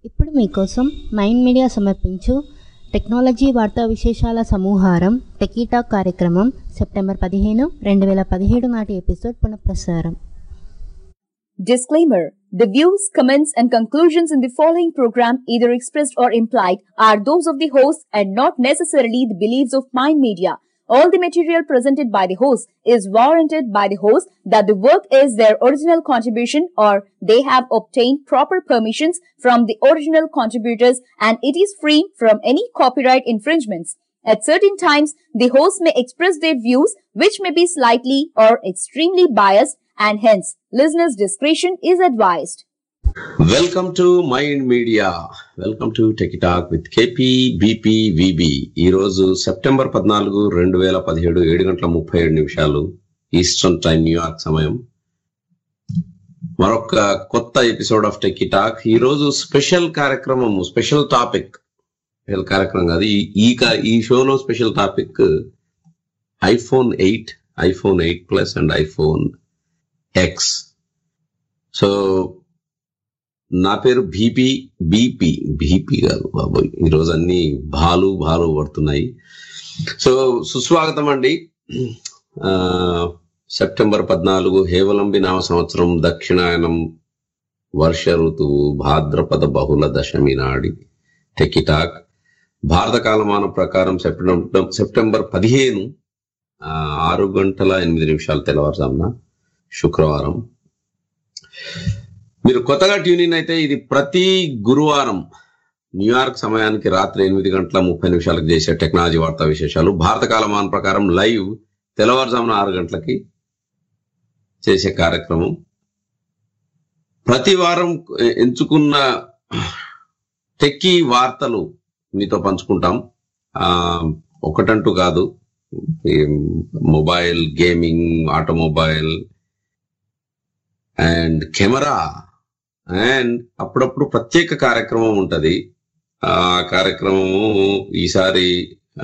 ఇప్పుడు మీకోసం mind media సమర్పించు టెక్నాలజీ వార్తా విశేషాల సమూహారం టెకీటాక్ కార్యక్రమం సెప్టెంబర్ పదిహేను రెండు వేల పదిహేడు నాటి ఎపిసోడ్ పునఃప్రసారం Disclaimer The views, comments, and conclusions in the following program, either expressed or implied, are those of the host and not necessarily the beliefs of Mind Media. All the material presented by the host is warranted by the host that the work is their original contribution or they have obtained proper permissions from the original contributors and it is free from any copyright infringements. At certain times, the host may express their views which may be slightly or extremely biased and hence listeners' discretion is advised. Welcome to mind media welcome to techie talk with KP BP VB ఈ రోజు September పద్నాలుగు రెండు వేల పదిహేడు ఏడు గంటల ముప్పై ఏడు నిమిషాలు ఈస్టర్న్ టైం న్యూయార్క్ సమయం మరొక కొత్త ఎపిసోడ్ ఆఫ్ టెకిటాక్ ఈ రోజు స్పెషల్ కార్యక్రమం స్పెషల్ టాపిక్ స్పెషల్ కార్యక్రమం కాదు ఈ- ఈ కా- ఈ షోలో special topic iPhone eight iPhone eight plus and iPhone X so నా పేరు బీపీ బీపీ బీపీ కాదు బాబోయ్ ఈరోజు అన్ని భాలు భాలు పడుతున్నాయి సో సుస్వాగతం అండి ఆ, సెప్టెంబర్ పద్నాలుగు హేవలంబి నామ సంవత్సరం దక్షిణాయనం వర్ష ఋతువు భాద్రపద బహుళ దశమి నాడి టెకిటాక్ భారత కాలమానం ప్రకారం సెప్టెంబర్ సెప్టెంబర్ పదిహేను ఆ, ఆరు గంటల ఎనిమిది నిమిషాలు తెల్లవారుజామున శుక్రవారం మీరు కొత్తగా ట్యూన్ ఇన్ అయితే ఇది ప్రతి గురువారం న్యూయార్క్ సమయానికి రాత్రి ఎనిమిది గంటల ముప్పై నిమిషాలకు చేసే టెక్నాలజీ వార్తా విశేషాలు భారత కాలమాన ప్రకారం లైవ్ తెల్లవారుజామున ఆరు గంటలకి చేసే కార్యక్రమం ప్రతి వారం ఎంచుకున్న టెక్కీ వార్తలు మీతో పంచుకుంటాం ఆ, ఒకటంటూ కాదు ఈ mobile gaming automobile and camera and అప్పుడప్పుడు ప్రత్యేక కార్యక్రమం ఉంటది ఆ కార్యక్రమము ఈసారి ఆ,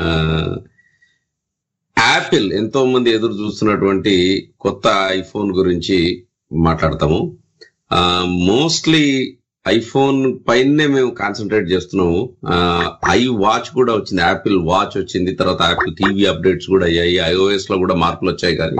యాపిల్ ఎంతో మంది ఎదురు చూస్తున్నటువంటి కొత్త ఐఫోన్ గురించి మాట్లాడతాము మోస్ట్లీ ఐఫోన్ పైనే మేము కాన్సన్ట్రేట్ చేస్తున్నాము ఐ వాచ్ కూడా వచ్చింది యాపిల్ వాచ్ వచ్చింది తర్వాత యాపిల్ టీవీ అప్డేట్స్ కూడా అయ్యాయి ఐఓఎస్ లో కూడా మార్పులు వచ్చాయి కానీ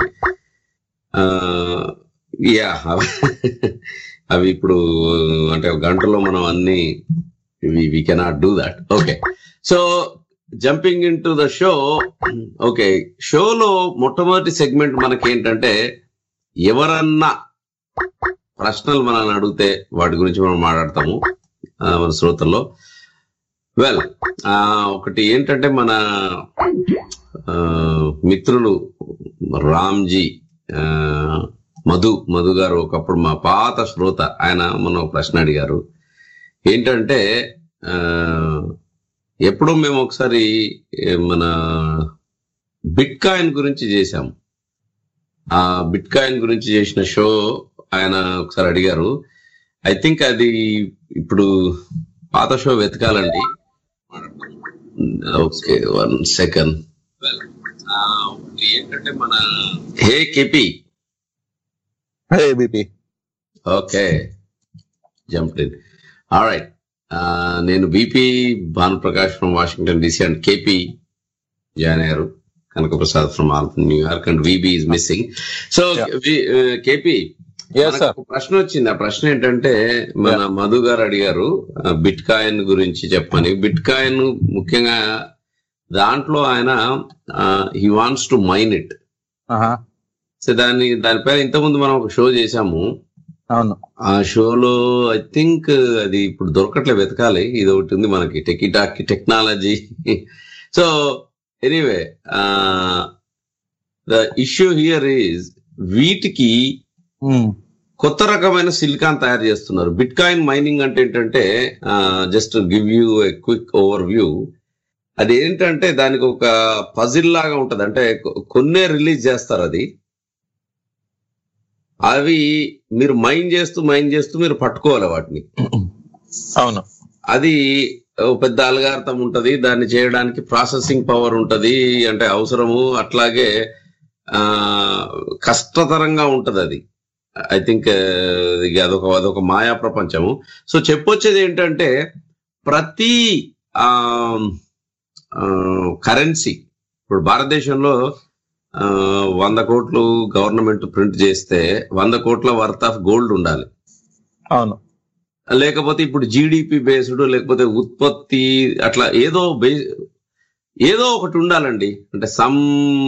యా అవి ఇప్పుడు అంటే ఒక గంటలో మనం అన్ని we cannot do that okay so jumping into the show okay షోలో మొట్టమొదటి సెగ్మెంట్ మనకి ఏంటంటే ఎవరన్నా ప్రశ్నలు మనల్ని అడిగితే వాటి గురించి మనం మాట్లాడతాము ఆ, మన శ్రోతల్లో వెల్ ఒకటి ఏంటంటే మన ఆ, మిత్రులు రామ్జీ ఆ, మధు మధు గారు ఒకప్పుడు మా పాత శ్రోత ఆయన మొన్న ఒక ప్రశ్న అడిగారు ఏంటంటే ఆ, ఎప్పుడో మేము ఒకసారి ఏ, మన బిట్ కాయిన్ గురించి చేశాం ఆ బిట్ కాయిన్ గురించి చేసిన షో ఆయన ఒకసారి అడిగారు ఐ థింక్ అది ఇప్పుడు పాత షో వెతకాలండి ఓకే వన్ సెకండ్ ఏంటంటే మన hey KP Hey, BP. Okay jump in right నేను BP Bhanuprakash from Washington DC and KP join అయ్యారు Kanakaprasad from New York and VB is missing so KP Yes, sir. ప్రశ్న వచ్చింది ఆ ప్రశ్న ఏంటంటే మన మధు గారు అడిగారు బిట్ కాయిన్ గురించి చెప్పని బిట్ కాయిన్ ముఖ్యంగా దాంట్లో ఆయన he wants to mine it Uh-huh. So దాన్ని దానిపైన ఇంతకుముందు మనం ఒక షో చేశాము అవును ఆ షోలో ఐ థింక్ అది ఇప్పుడు దొరకట్లే వెతకాలి ఇది ఒకటి ఉంది మనకి techie talk technology so anyway the issue here is వీటికి Hmm. కొత్త రకమైన సిలికాన్ తయారు చేస్తున్నారు బిట్ కాయిన్ మైనింగ్ అంటే ఏంటంటే just give you a quick overview అది ఏంటంటే దానికి ఒక పజిల్ లాగా ఉంటది అంటే కొ- కొన్నే రిలీజ్ చేస్తారు అది అవి మీరు మైన్ చేస్తూ మైన్ చేస్తూ మీరు పట్టుకోవాలి వాటిని అవును అది ఓ పెద్ద అలగార్థం ఉంటది దాన్ని చేయడానికి ప్రాసెసింగ్ పవర్ ఉంటది అంటే అవసరము అట్లాగే ఆ కష్టతరంగా ఉంటది అది ఐ థింక్ అదొక అదొక మాయా ప్రపంచము సో చెప్పొచ్చేది ఏంటంటే ప్రతి కరెన్సీ ఇప్పుడు భారతదేశంలో ఆ, వంద కోట్లు గవర్నమెంట్ ప్రింట్ చేస్తే వంద కోట్ల వర్త్ ఆఫ్ గోల్డ్ ఉండాలి అవును లేకపోతే ఇప్పుడు జీడిపి బేస్డ్ లేకపోతే ఉత్పత్తి అట్లా ఏదో బే ఏదో ఒకటి ఉండాలండి అంటే some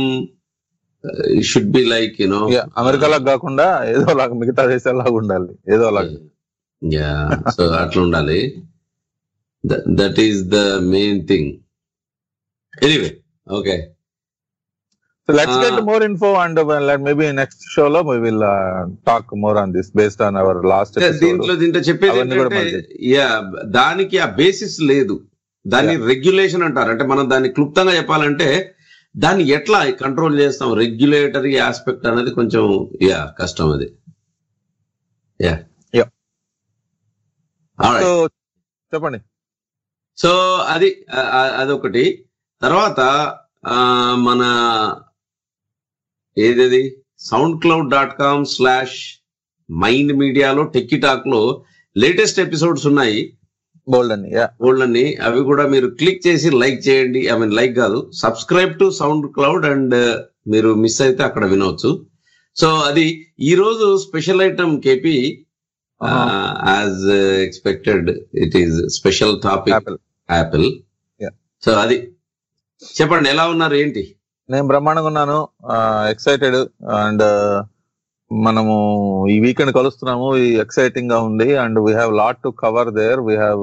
should be like you know Yeah, అమెరికాలో కాకుండా ఏదో లాగా మిగతా దేశాల్లాగా ఉండాలి ఏదో లాగా యా సో అట్లా ఉండాలి that is the main thing anyway okay so let's Ah. Get more info and maybe next show లో we will talk more on this based on our last దీంట్లో దీంట్లో చెప్పేది అవన్నీ కూడా ఏంటంటే మనకి- యా దానికి ఆ బేసిస్ లేదు దాన్ని రెగ్యులేషన్ అంటారు అంటే మనం దాన్ని క్లుప్తంగా చెప్పాలంటే దాన్ని ఎట్లా కంట్రోల్ చేస్తాం రెగ్యులేటరీ ఆస్పెక్ట్ అనేది కొంచెం యా కష్టం అది యా Yeah. సో చెప్పండి సో అది ఆ- ఆ- అదొకటి తర్వాత ఆ, మన ఏదది sound cloud dot com slash mind మీడియాలో టెక్కి టాక్ లో లేటెస్ట్ ఎపిసోడ్స్ ఉన్నాయి బోల్డ్ అని యా ఓల్డ్ని అవి కూడా మీరు క్లిక్ చేసి లైక్ చేయండి ఐ మీన్ లైక్ కాదు subscribe to sound cloud and మీరు మిస్ అయితే అక్కడ వినవచ్చు సో అది ఈ రోజు special item KP as expected it is special topic apple apple Yeah. So అది చెప్పండి ఎలా ఉన్నారు ఏంటి నేను బ్రహ్మాండంగా ఉన్నాను ఎక్సైటెడ్ అండ్ మనము ఈ వీకెండ్ కలుస్తున్నాము ఈ ఎక్సైటింగ్ గా ఉంది and we have lot to cover there we have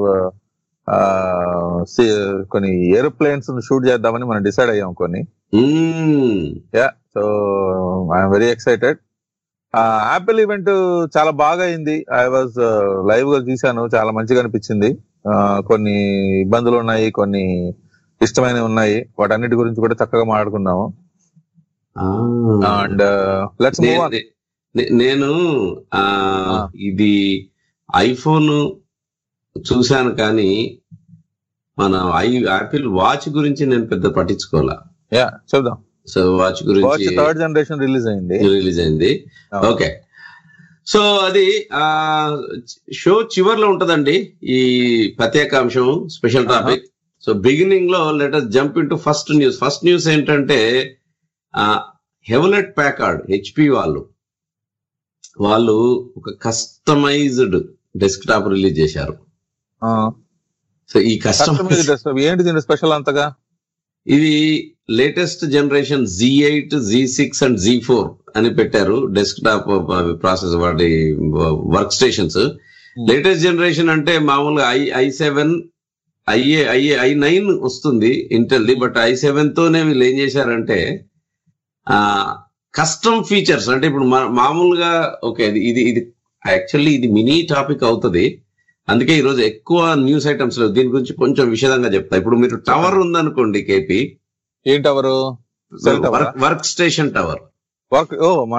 కొన్ని ఏరోప్లేన్స్ షూట్ చేద్దామని మనం డిసైడ్ అయ్యాం కొన్ని hmm. Yeah so I'm very excited apple event చాలా బాగా అయింది ఐ వాజ్ లైవ్ గా చూశాను చాలా మంచిగా అనిపించింది Uh, కొన్ని ఇబ్బందులు ఉన్నాయి కొన్ని ఇష్టమైనవి ఉన్నాయి వాటన్నిటి గురించి కూడా చక్కగా మాట్లాడుకుందాము Ah. అండ్ లెట్స్ మూవ్ నే- నే- నే- నేను ఆ, ఇది ఐఫోన్ చూశాను కానీ మన ఐ యాపిల్ వాచ్ గురించి నేను పెద్ద పట్టించుకోవాలా యా చెప్దాం సో వాచ్ వాచ్ గురించి థర్డ్ జనరేషన్ రిలీజ్ అయింది రిలీజ్ అయింది అవును. ఓకే సో అది ఆ షో చివర్లో ఉంటదండి ఈ ప్రత్యేకాంశం స్పెషల్ టాపిక్ సో బిగినింగ్ లో letter jump in first news first news ఏంటంటే హెవలెట్ ప్యాకార్డ్ హెచ్పి వాళ్ళు వాళ్ళు ఒక కస్టమైజ్డ్ డెస్క్ టాప్ రిలీజ్ చేశారు సో ఈ కస్టమైజ్ Customized ఏంటి దీని స్పెషల్ అంతగా ఇది latest generation G eight G six and G four అని పెట్టారు డెస్క్ టాప్ ప్రాసెస్ వాటి వర్క్ స్టేషన్స్ లేటెస్ట్ జనరేషన్ అంటే మామూలుగా I I seven IA IA I nine వస్తుంది Intel the but I seven తోనే వీళ్ళు ఏం చేశారంటే ఆ కస్టమ్ ఫీచర్స్ అంటే ఇప్పుడు మా- మామూలుగా ఓకే ఇది ఇది ఇది యాక్చువల్లీ ఇది మినీ టాపిక్ అవుతుంది అందుకే ఈ రోజు ఎక్కువ న్యూస్ ఐటమ్స్ లేవు దీని గురించి కొంచెం విషదంగా చెప్తా ఇప్పుడు మీరు టవర్ ఉందనుకోండి కేపీ ఏంటి ఎవరు Cell tower ఆ? Work work station tower work oh మన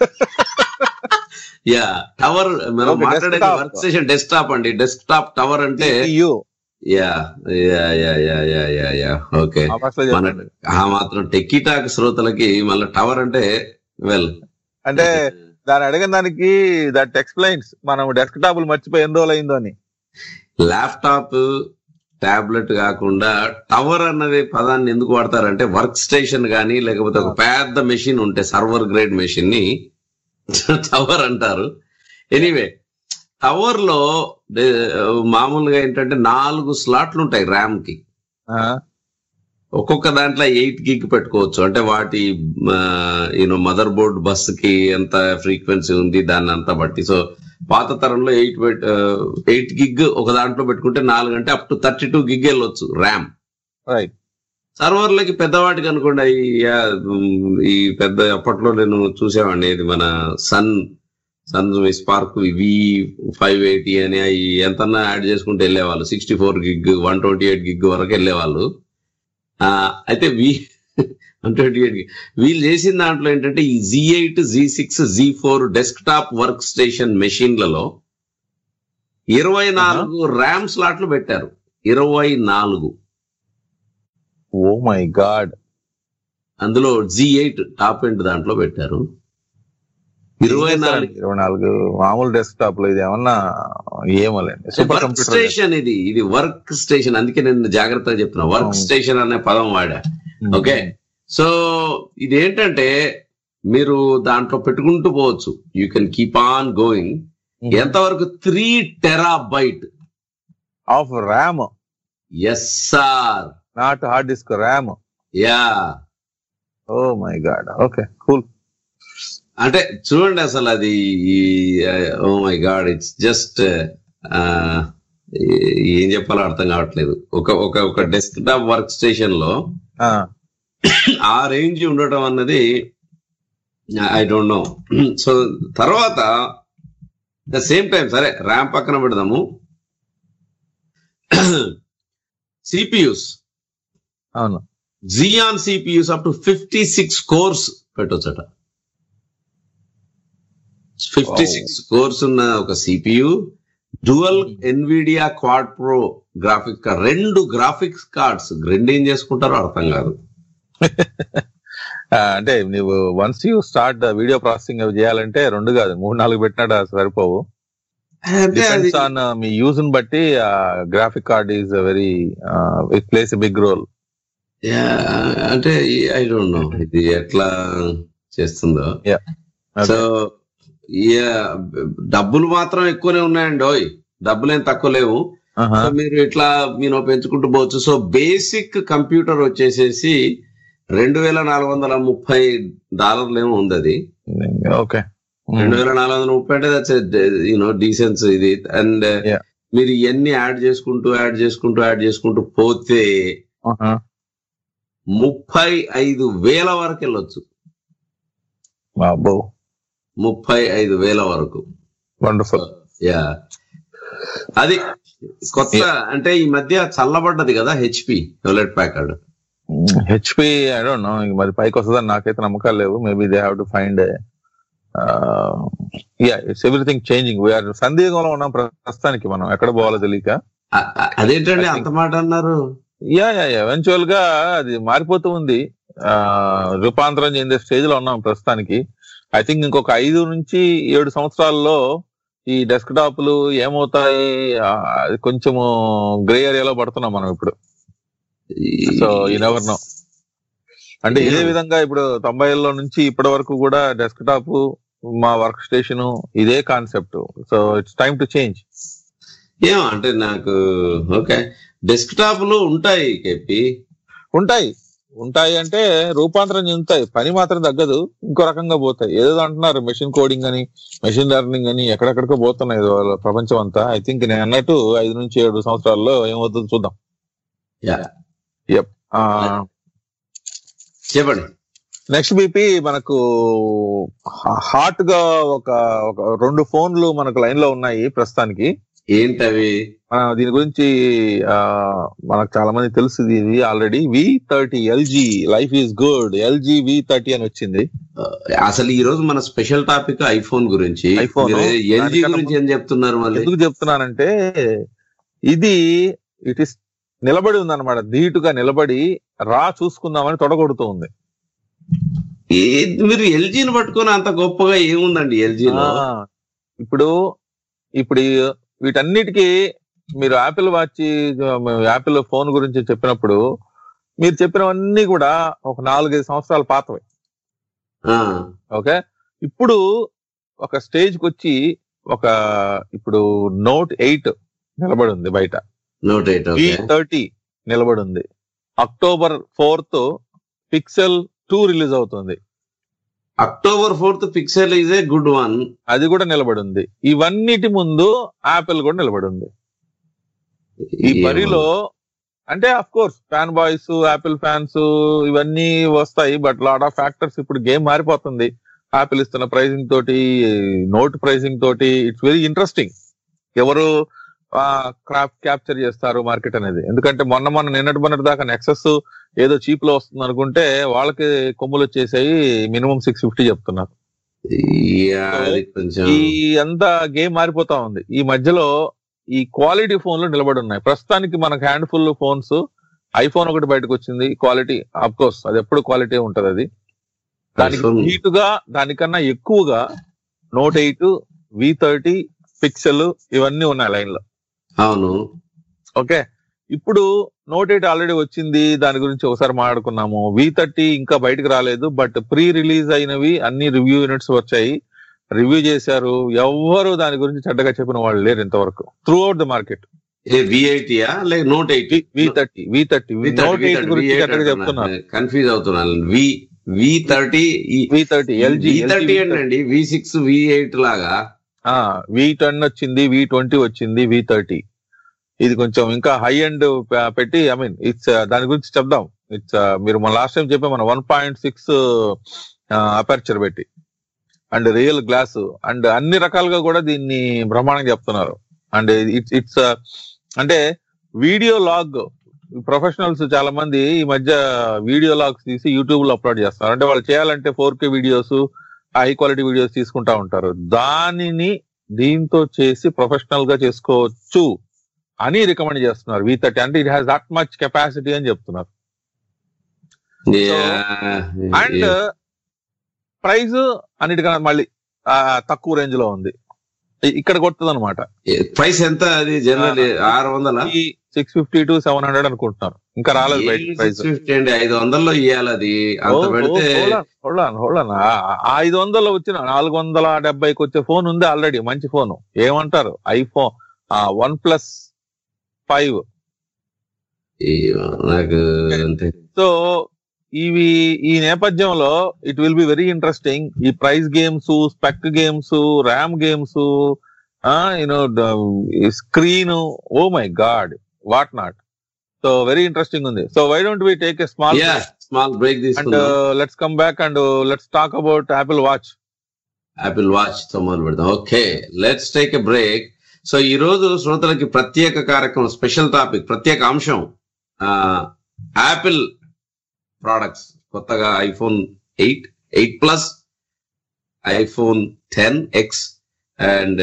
యా టవర్ మనం Okay, మాట్లాడేది desktop. Work station desktop అండి డెస్క్ టాప్ టవర్ అంటే you yeah yeah yeah yeah yeah yeah yeah okay ఆ భాషలో మన చెప్పండి ఆ మాత్రం టెక్కీ టాక్ శ్రోతలకి మళ్ళీ టవర్ అంటే వెల్ అంటే దాన్ని అడిగిన దానికి దట్ ఎక్స్ప్లెయిన్స్ మనం డెస్క్ టాపులు మర్చిపోయి ఎన్ని రోజులు అయిందో అని ల్యాప్టాప్ టాబ్లెట్ కాకుండా టవర్ అన్నది పదాన్ని ఎందుకు వాడతారంటే వర్క్ స్టేషన్ కానీ లేకపోతే ఒక పెద్ద మెషిన్ ఉంటే సర్వర్ గ్రేడ్ మెషిన్ ని టవర్ అంటారు ఎనీవే టవర్ లో దే- మామూలుగా ఏంటంటే నాలుగు స్లాట్లు ఉంటాయి ర్యామ్ కి ఆ, ఒక్కొక్క దాంట్లో ఎయిట్ గిగ్ పెట్టుకోవచ్చు అంటే వాటి యూనో మదర్ బోర్డ్ బస్ కి ఎంత ఫ్రీక్వెన్సీ ఉంది దాన్ని అంతా బట్టి సో పాత తరంలో ఎయిట్ ఎయిట్ గిగ్ ఒక దాంట్లో పెట్టుకుంటే నాలుగు అంటే up to thirty two gig వెళ్ళొచ్చు ర్యామ్ రైట్ సర్వర్లకి పెద్దవాటికి అనుకోండి అయి, యా, ఉమ్, ఈ పెద్ద అప్పట్లో నేను చూసేవాడిని ఇది మన Sun Sun SPARC V five eighty అని అవి ఎంతన్నా యాడ్ చేసుకుంటూ వెళ్ళేవాళ్ళు sixty four gig one twenty eight gig వరకు వెళ్ళేవాళ్ళు ఆ, అయితే వి వన్ ట్వంటీ ఎయిట్ వీళ్ళు చేసిన దాంట్లో ఏంటంటే ఈ G eight G six G four desktop work station మెషిన్లలో ఇరవై నాలుగు ర్యామ్ స్లాట్లు పెట్టారు ఇరవై నాలుగు ఓ మై గాడ్ అందులో జీ ఎయిట్ టాప్ ఎండ్ దాంట్లో పెట్టారు ఇరవై ఏం నాలుగు చేస్తారండి? ఇరవై నాలుగు మామూలు డెస్క్టాప్ లో ఇది ఏమన్నా ఏమోలేండి సూపర్ వర్క్ కంప్యూటర్ స్టేషన్ ఇది ఇది వర్క్ స్టేషన్ అందుకే నేను జాగ్రత్తగా చెప్తున్నా వర్క్ అవును. స్టేషన్ అనే పదం వాడా ఓకే సో ఇదేంటంటే మీరు దాంట్లో పెట్టుకుంటూ పోవచ్చు you can keep on going ఎంతవరకు three terabyte of RAM yes sir not hard disk RAM yeah oh my god okay cool అంటే చూడండి అసలు అది oh my god it's just ఏం చెప్పాలో అర్థం కావట్లేదు ఒక ఒక ఒక డెస్క్ టాప్ వర్క్ స్టేషన్ లో ఆ రేంజ్ ఉండటం అన్నది ఐ డోంట్ నో సో తర్వాత ద సేమ్ టైం సరే ర్యామ్ పక్కన పెడదాము సిపియూస్ అవును Xeon CPUs up to fifty six cores పెట్టొచ్చట ఫిఫ్టీ సిక్స్ కోర్స్ ఉన్న ఒక CPU dual Nvidia Quadro graphics card రెండు గ్రాఫిక్స్ కార్డ్స్ రెండు ఏం చేసుకుంటారో అర్థం కాదు ఆ, అంటే నువ్వు once you start video processing అవి చేయాలంటే రెండు కాదు మూడు నాలుగు పెట్టినట్టు సరిపోవు అంటే అది డిపెండ్స్ ఆన్ మీ యూజ్ ని బట్టి graphic card is very it plays big role Yeah, అంటే ఐ డోంట్ నో ఇది ఎట్లా చేస్తుందో Yeah. సో డబ్బులు మాత్రం ఎక్కువనే ఉన్నాయండి ఓయ్ డబ్బులు ఏం తక్కువ లేవు సో మీరు ఇట్లా మీరు పెంచుకుంటూ పోవచ్చు సో బేసిక్ కంప్యూటర్ వచ్చేసేసి రెండు వేల నాలుగు వందల ముప్పై డాలర్లు ఏమో ఉంది అది ఓకే రెండు వేల నాలుగు వందల ముప్పై అంటే దట్స్ యూనో డీసెన్స్ ఇది అండ్ Yeah. మీరు ఇవన్నీ యాడ్ చేసుకుంటూ యాడ్ చేసుకుంటూ యాడ్ చేసుకుంటూ పోతే ముప్పై ఐదు వేల వరకు వెళ్ళొచ్చు అబ్బో ముప్పై ఐదు వేల వరకు వండర్ఫుల్ యా అది కొత్త అంటే ఈ మధ్య చల్లబడ్డది కదా HP Hewlett Packard HP I don't know మరి పైకి వస్తుందని నాకైతే నమ్మకాలు లేవు maybe they have to find yeah it's everything changing we are సందేహంలో ఉన్నాం ప్రస్తుతానికి మనం ఎక్కడ పోవాలో తెలియక అదేంటండి I think- అంత మాట అన్నారు యా యా ఎవెన్చువల్ గా అది మారిపోతూ ఉంది ఆ, రూపాంతరం చెందే స్టేజ్ లో ఉన్నాం ప్రస్తుతానికి ఐ థింక్ ఇంకొక ఐదు నుంచి ఏడు సంవత్సరాల్లో ఈ డెస్క్ టాప్లు ఏమవుతాయి ఆ, అది కొంచెము గ్రే ఏరియాలో పడుతున్నాం మనం ఇప్పుడు సో ఈ నెవర్ నో అంటే ఇదే Yeah. విధంగా ఇప్పుడు తొంభైలో నుంచి ఇప్పటి వరకు కూడా డెస్క్ టాప్ మా వర్క్ స్టేషన్ ఇదే concept so it's time to change ఏమో అంటే నాకు ఓకే డెస్క్ టాప్లు ఉంటాయి కేపి ఉంటాయి ఉంటాయి అంటే రూపాంతరం చెందుతాయి పని మాత్రం తగ్గదు ఇంకో రకంగా పోతాయి ఏదో అంటున్నారు మెషిన్ కోడింగ్ అని మెషిన్ లెర్నింగ్ అని ఎక్కడెక్కడికో పోతున్నాయి ఇది వాళ్ళ ప్రపంచం అంతా ఐ థింక్ నేను అన్నట్టు ఐదు నుంచి ఏడు సంవత్సరాల్లో ఏమవుతుందో చూద్దాం యా చెప్పండి నెక్స్ట్ బీపీ మనకు హాట్ గా ఒక ఒక రెండు ఫోన్లు మనకు లైన్ లో ఉన్నాయి ప్రస్తుతానికి ఏంటవి మన దీని గురించి ఆ, మనకు చాలా మంది తెలుసు ఇది already V thirty LG life is good LG V thirty అని వచ్చింది అసలు ఈ రోజు మన స్పెషల్ టాపిక్ ఐఫోన్ గురించి iPhone. ఎల్జీ దానికన్నా గురించి ఏం చెప్తున్నారు మళ్ళీ ఎందుకు చెప్తున్నానంటే ఇది ఇట్ ఇస్ నిలబడి ఉందన్నమాట ధీటుగా నిలబడి రా చూసుకుందామని తొడగొడుతూ ఉంది ఏ- మీరు ఎల్జీని పట్టుకొని అంత గొప్పగా ఏముందండి ఎల్జీలో ఆ, ఇప్పుడు ఇప్పుడు ఈ- వీటన్నిటికీ మీరు యాపిల్ వాచ్ యాపిల్ ఫోన్ గురించి చెప్పినప్పుడు మీరు చెప్పినవన్నీ కూడా ఒక నాలుగైదు సంవత్సరాల పాతవి ఓకే ఇప్పుడు ఒక స్టేజ్ కి వచ్చి ఒక ఇప్పుడు నోట్ ఎయిట్ నిలబడి ఉంది బయట Note eight V okay thirty నిలబడి ఉంది October fourth Pixel two release అవుతుంది October fourth Pixel is a good one అది కూడా నిలబడి ఉంది ఇవన్నిటి ముందు యాపిల్ కూడా నిలబడి ఉంది ఈ బరిలో అంటే of course fan boys Apple fans ఇవన్నీ వస్తాయి బట్ లాట్ ఆఫ్ ఫ్యాక్టర్స్ ఇప్పుడు గేమ్ మారిపోతుంది యాపిల్ ఇస్తున్న ప్రైసింగ్ తోటి నోట్ ప్రైసింగ్ తోటి ఇట్స్ వెరీ ఇంట్రెస్టింగ్ ఎవరు క్రాప్ క్యాప్చర్ చేస్తారు మార్కెట్ అనేది ఎందుకంటే మొన్న మొన్న నిన్నటి మొన్నటి దాకా నెక్సెస్ ఏదో చీప్ లో వస్తుంది అనుకుంటే వాళ్ళకి కొమ్ములు వచ్చేసాయి మినిమం సిక్స్ ఫిఫ్టీ చెప్తున్నారు అది కొంచెం ఈ అంతా గేమ్ మారిపోతా ఉంది ఈ మధ్యలో ఈ క్వాలిటీ ఫోన్లు నిలబడి ఉన్నాయి ప్రస్తుతానికి మనకు హ్యాండ్ ఫుల్ ఫోన్స్ ఐఫోన్ ఒకటి బయటకు వచ్చింది క్వాలిటీ అఫ్ కోర్స్ అది ఎప్పుడు క్వాలిటీ ఉంటది అది దానికి iPhone. హీటుగా దానికన్నా ఎక్కువగా Note eight V thirty Pixel ఇవన్నీ ఉన్నాయి లైన్ లో అవును ఓకే ఇప్పుడు నోట్ ఎయిట్ ఆల్రెడీ వచ్చింది దాని గురించి ఒకసారి మాట్లాడుకున్నాము వి థర్టీ ఇంకా బయటకు రాలేదు బట్ ప్రీ రిలీజ్ అయినవి అన్ని రివ్యూ యూనిట్స్ వచ్చాయి రివ్యూ చేశారు ఎవ్వరు దాని గురించి చెడ్డగా చెప్పిన వాళ్ళు లేరు ఇంతవరకు throughout the market a V ఎయిటీయా లేక Note eighty V thirty V thirty Note eight గురించి చెడ్డగా చెప్తున్నారు కన్ఫ్యూజ్ అవుతున్నాను V V thirty V thirty LG V thirty ఏంటండి వి సిక్స్ వి ఎయిట్ లాగా వి టెన్ వచ్చింది వి ట్వంటీ వచ్చింది వి థర్టీ ఇది కొంచెం ఇంకా హై అండ్ పెట్టి ఐ మీన్ ఇట్స్ దాని గురించి చెప్దాం ఇట్స్ మీరు మన లాస్ట్ టైం చెప్పే మన వన్ పాయింట్ సిక్స్ అపర్చర్ పెట్టి అండ్ రియల్ గ్లాస్ అండ్ అన్ని రకాలుగా కూడా దీన్ని బ్రహ్మాండంగా చెప్తున్నారు అండ్ ఇట్స్ ఇట్స్ అంటే వీడియో లాగ్ ప్రొఫెషనల్స్ చాలా మంది ఈ మధ్య వీడియో లాగ్స్ తీసి యూట్యూబ్ లో అప్లోడ్ చేస్తారు అంటే వాళ్ళు చేయాలంటే four K videos high quality videos తీసుకుంటా ఉంటారు దానిని దీంతో చేసి ప్రొఫెషనల్ గా చేసుకోవచ్చు అని రికమెండ్ చేస్తున్నారు వి థర్టీ అంటే it has that much capacity అని చెప్తున్నారు అండ్ ప్రైస్ అన్నిటికన్నా మళ్ళీ ఆ, తక్కువ రేంజ్ లో ఉంది ఇ- ఇక్కడ కొడుతుంది అనమాట ప్రైస్ ఎంత అది జనరల్ ఆరు వందల six fifty to seven hundred అనుకుంటున్నారు ఇంకా రాలేదు బయట ప్రైస్ ఫిఫ్టీ అండి ఐదు వందల్లో ఇవ్వాలి అది అంత పెడితే హోల్డన్ ఐదు వందలు వచ్చిన నాలుగు వందల డెబ్బైకి వచ్చే ఫోన్ ఉంది ఆల్రెడీ మంచి ఫోన్ ఏమంటారు ఐఫోన్ వన్ ప్లస్ ఫైవ్ ఈ నాకు అంతే సో ఇవి ఈ నేపథ్యంలో it will be very interesting ఈ prize games spec games RAM games you know screen oh my God what not so very interesting ఉంది so why don't we take a small yeah small break and తీసుకుందాం let's come back and let's talk about Apple watch Apple watch తో మొదలు పెడదాం okay let's take a break so ఈ రోజు శ్రోతలకి ప్రత్యేక కార్యక్రమం స్పెషల్ టాపిక్ ప్రత్యేక అంశం యాపిల్ ప్రోడక్ట్స్ కొత్తగా iPhone eight eight plus iPhone ten X and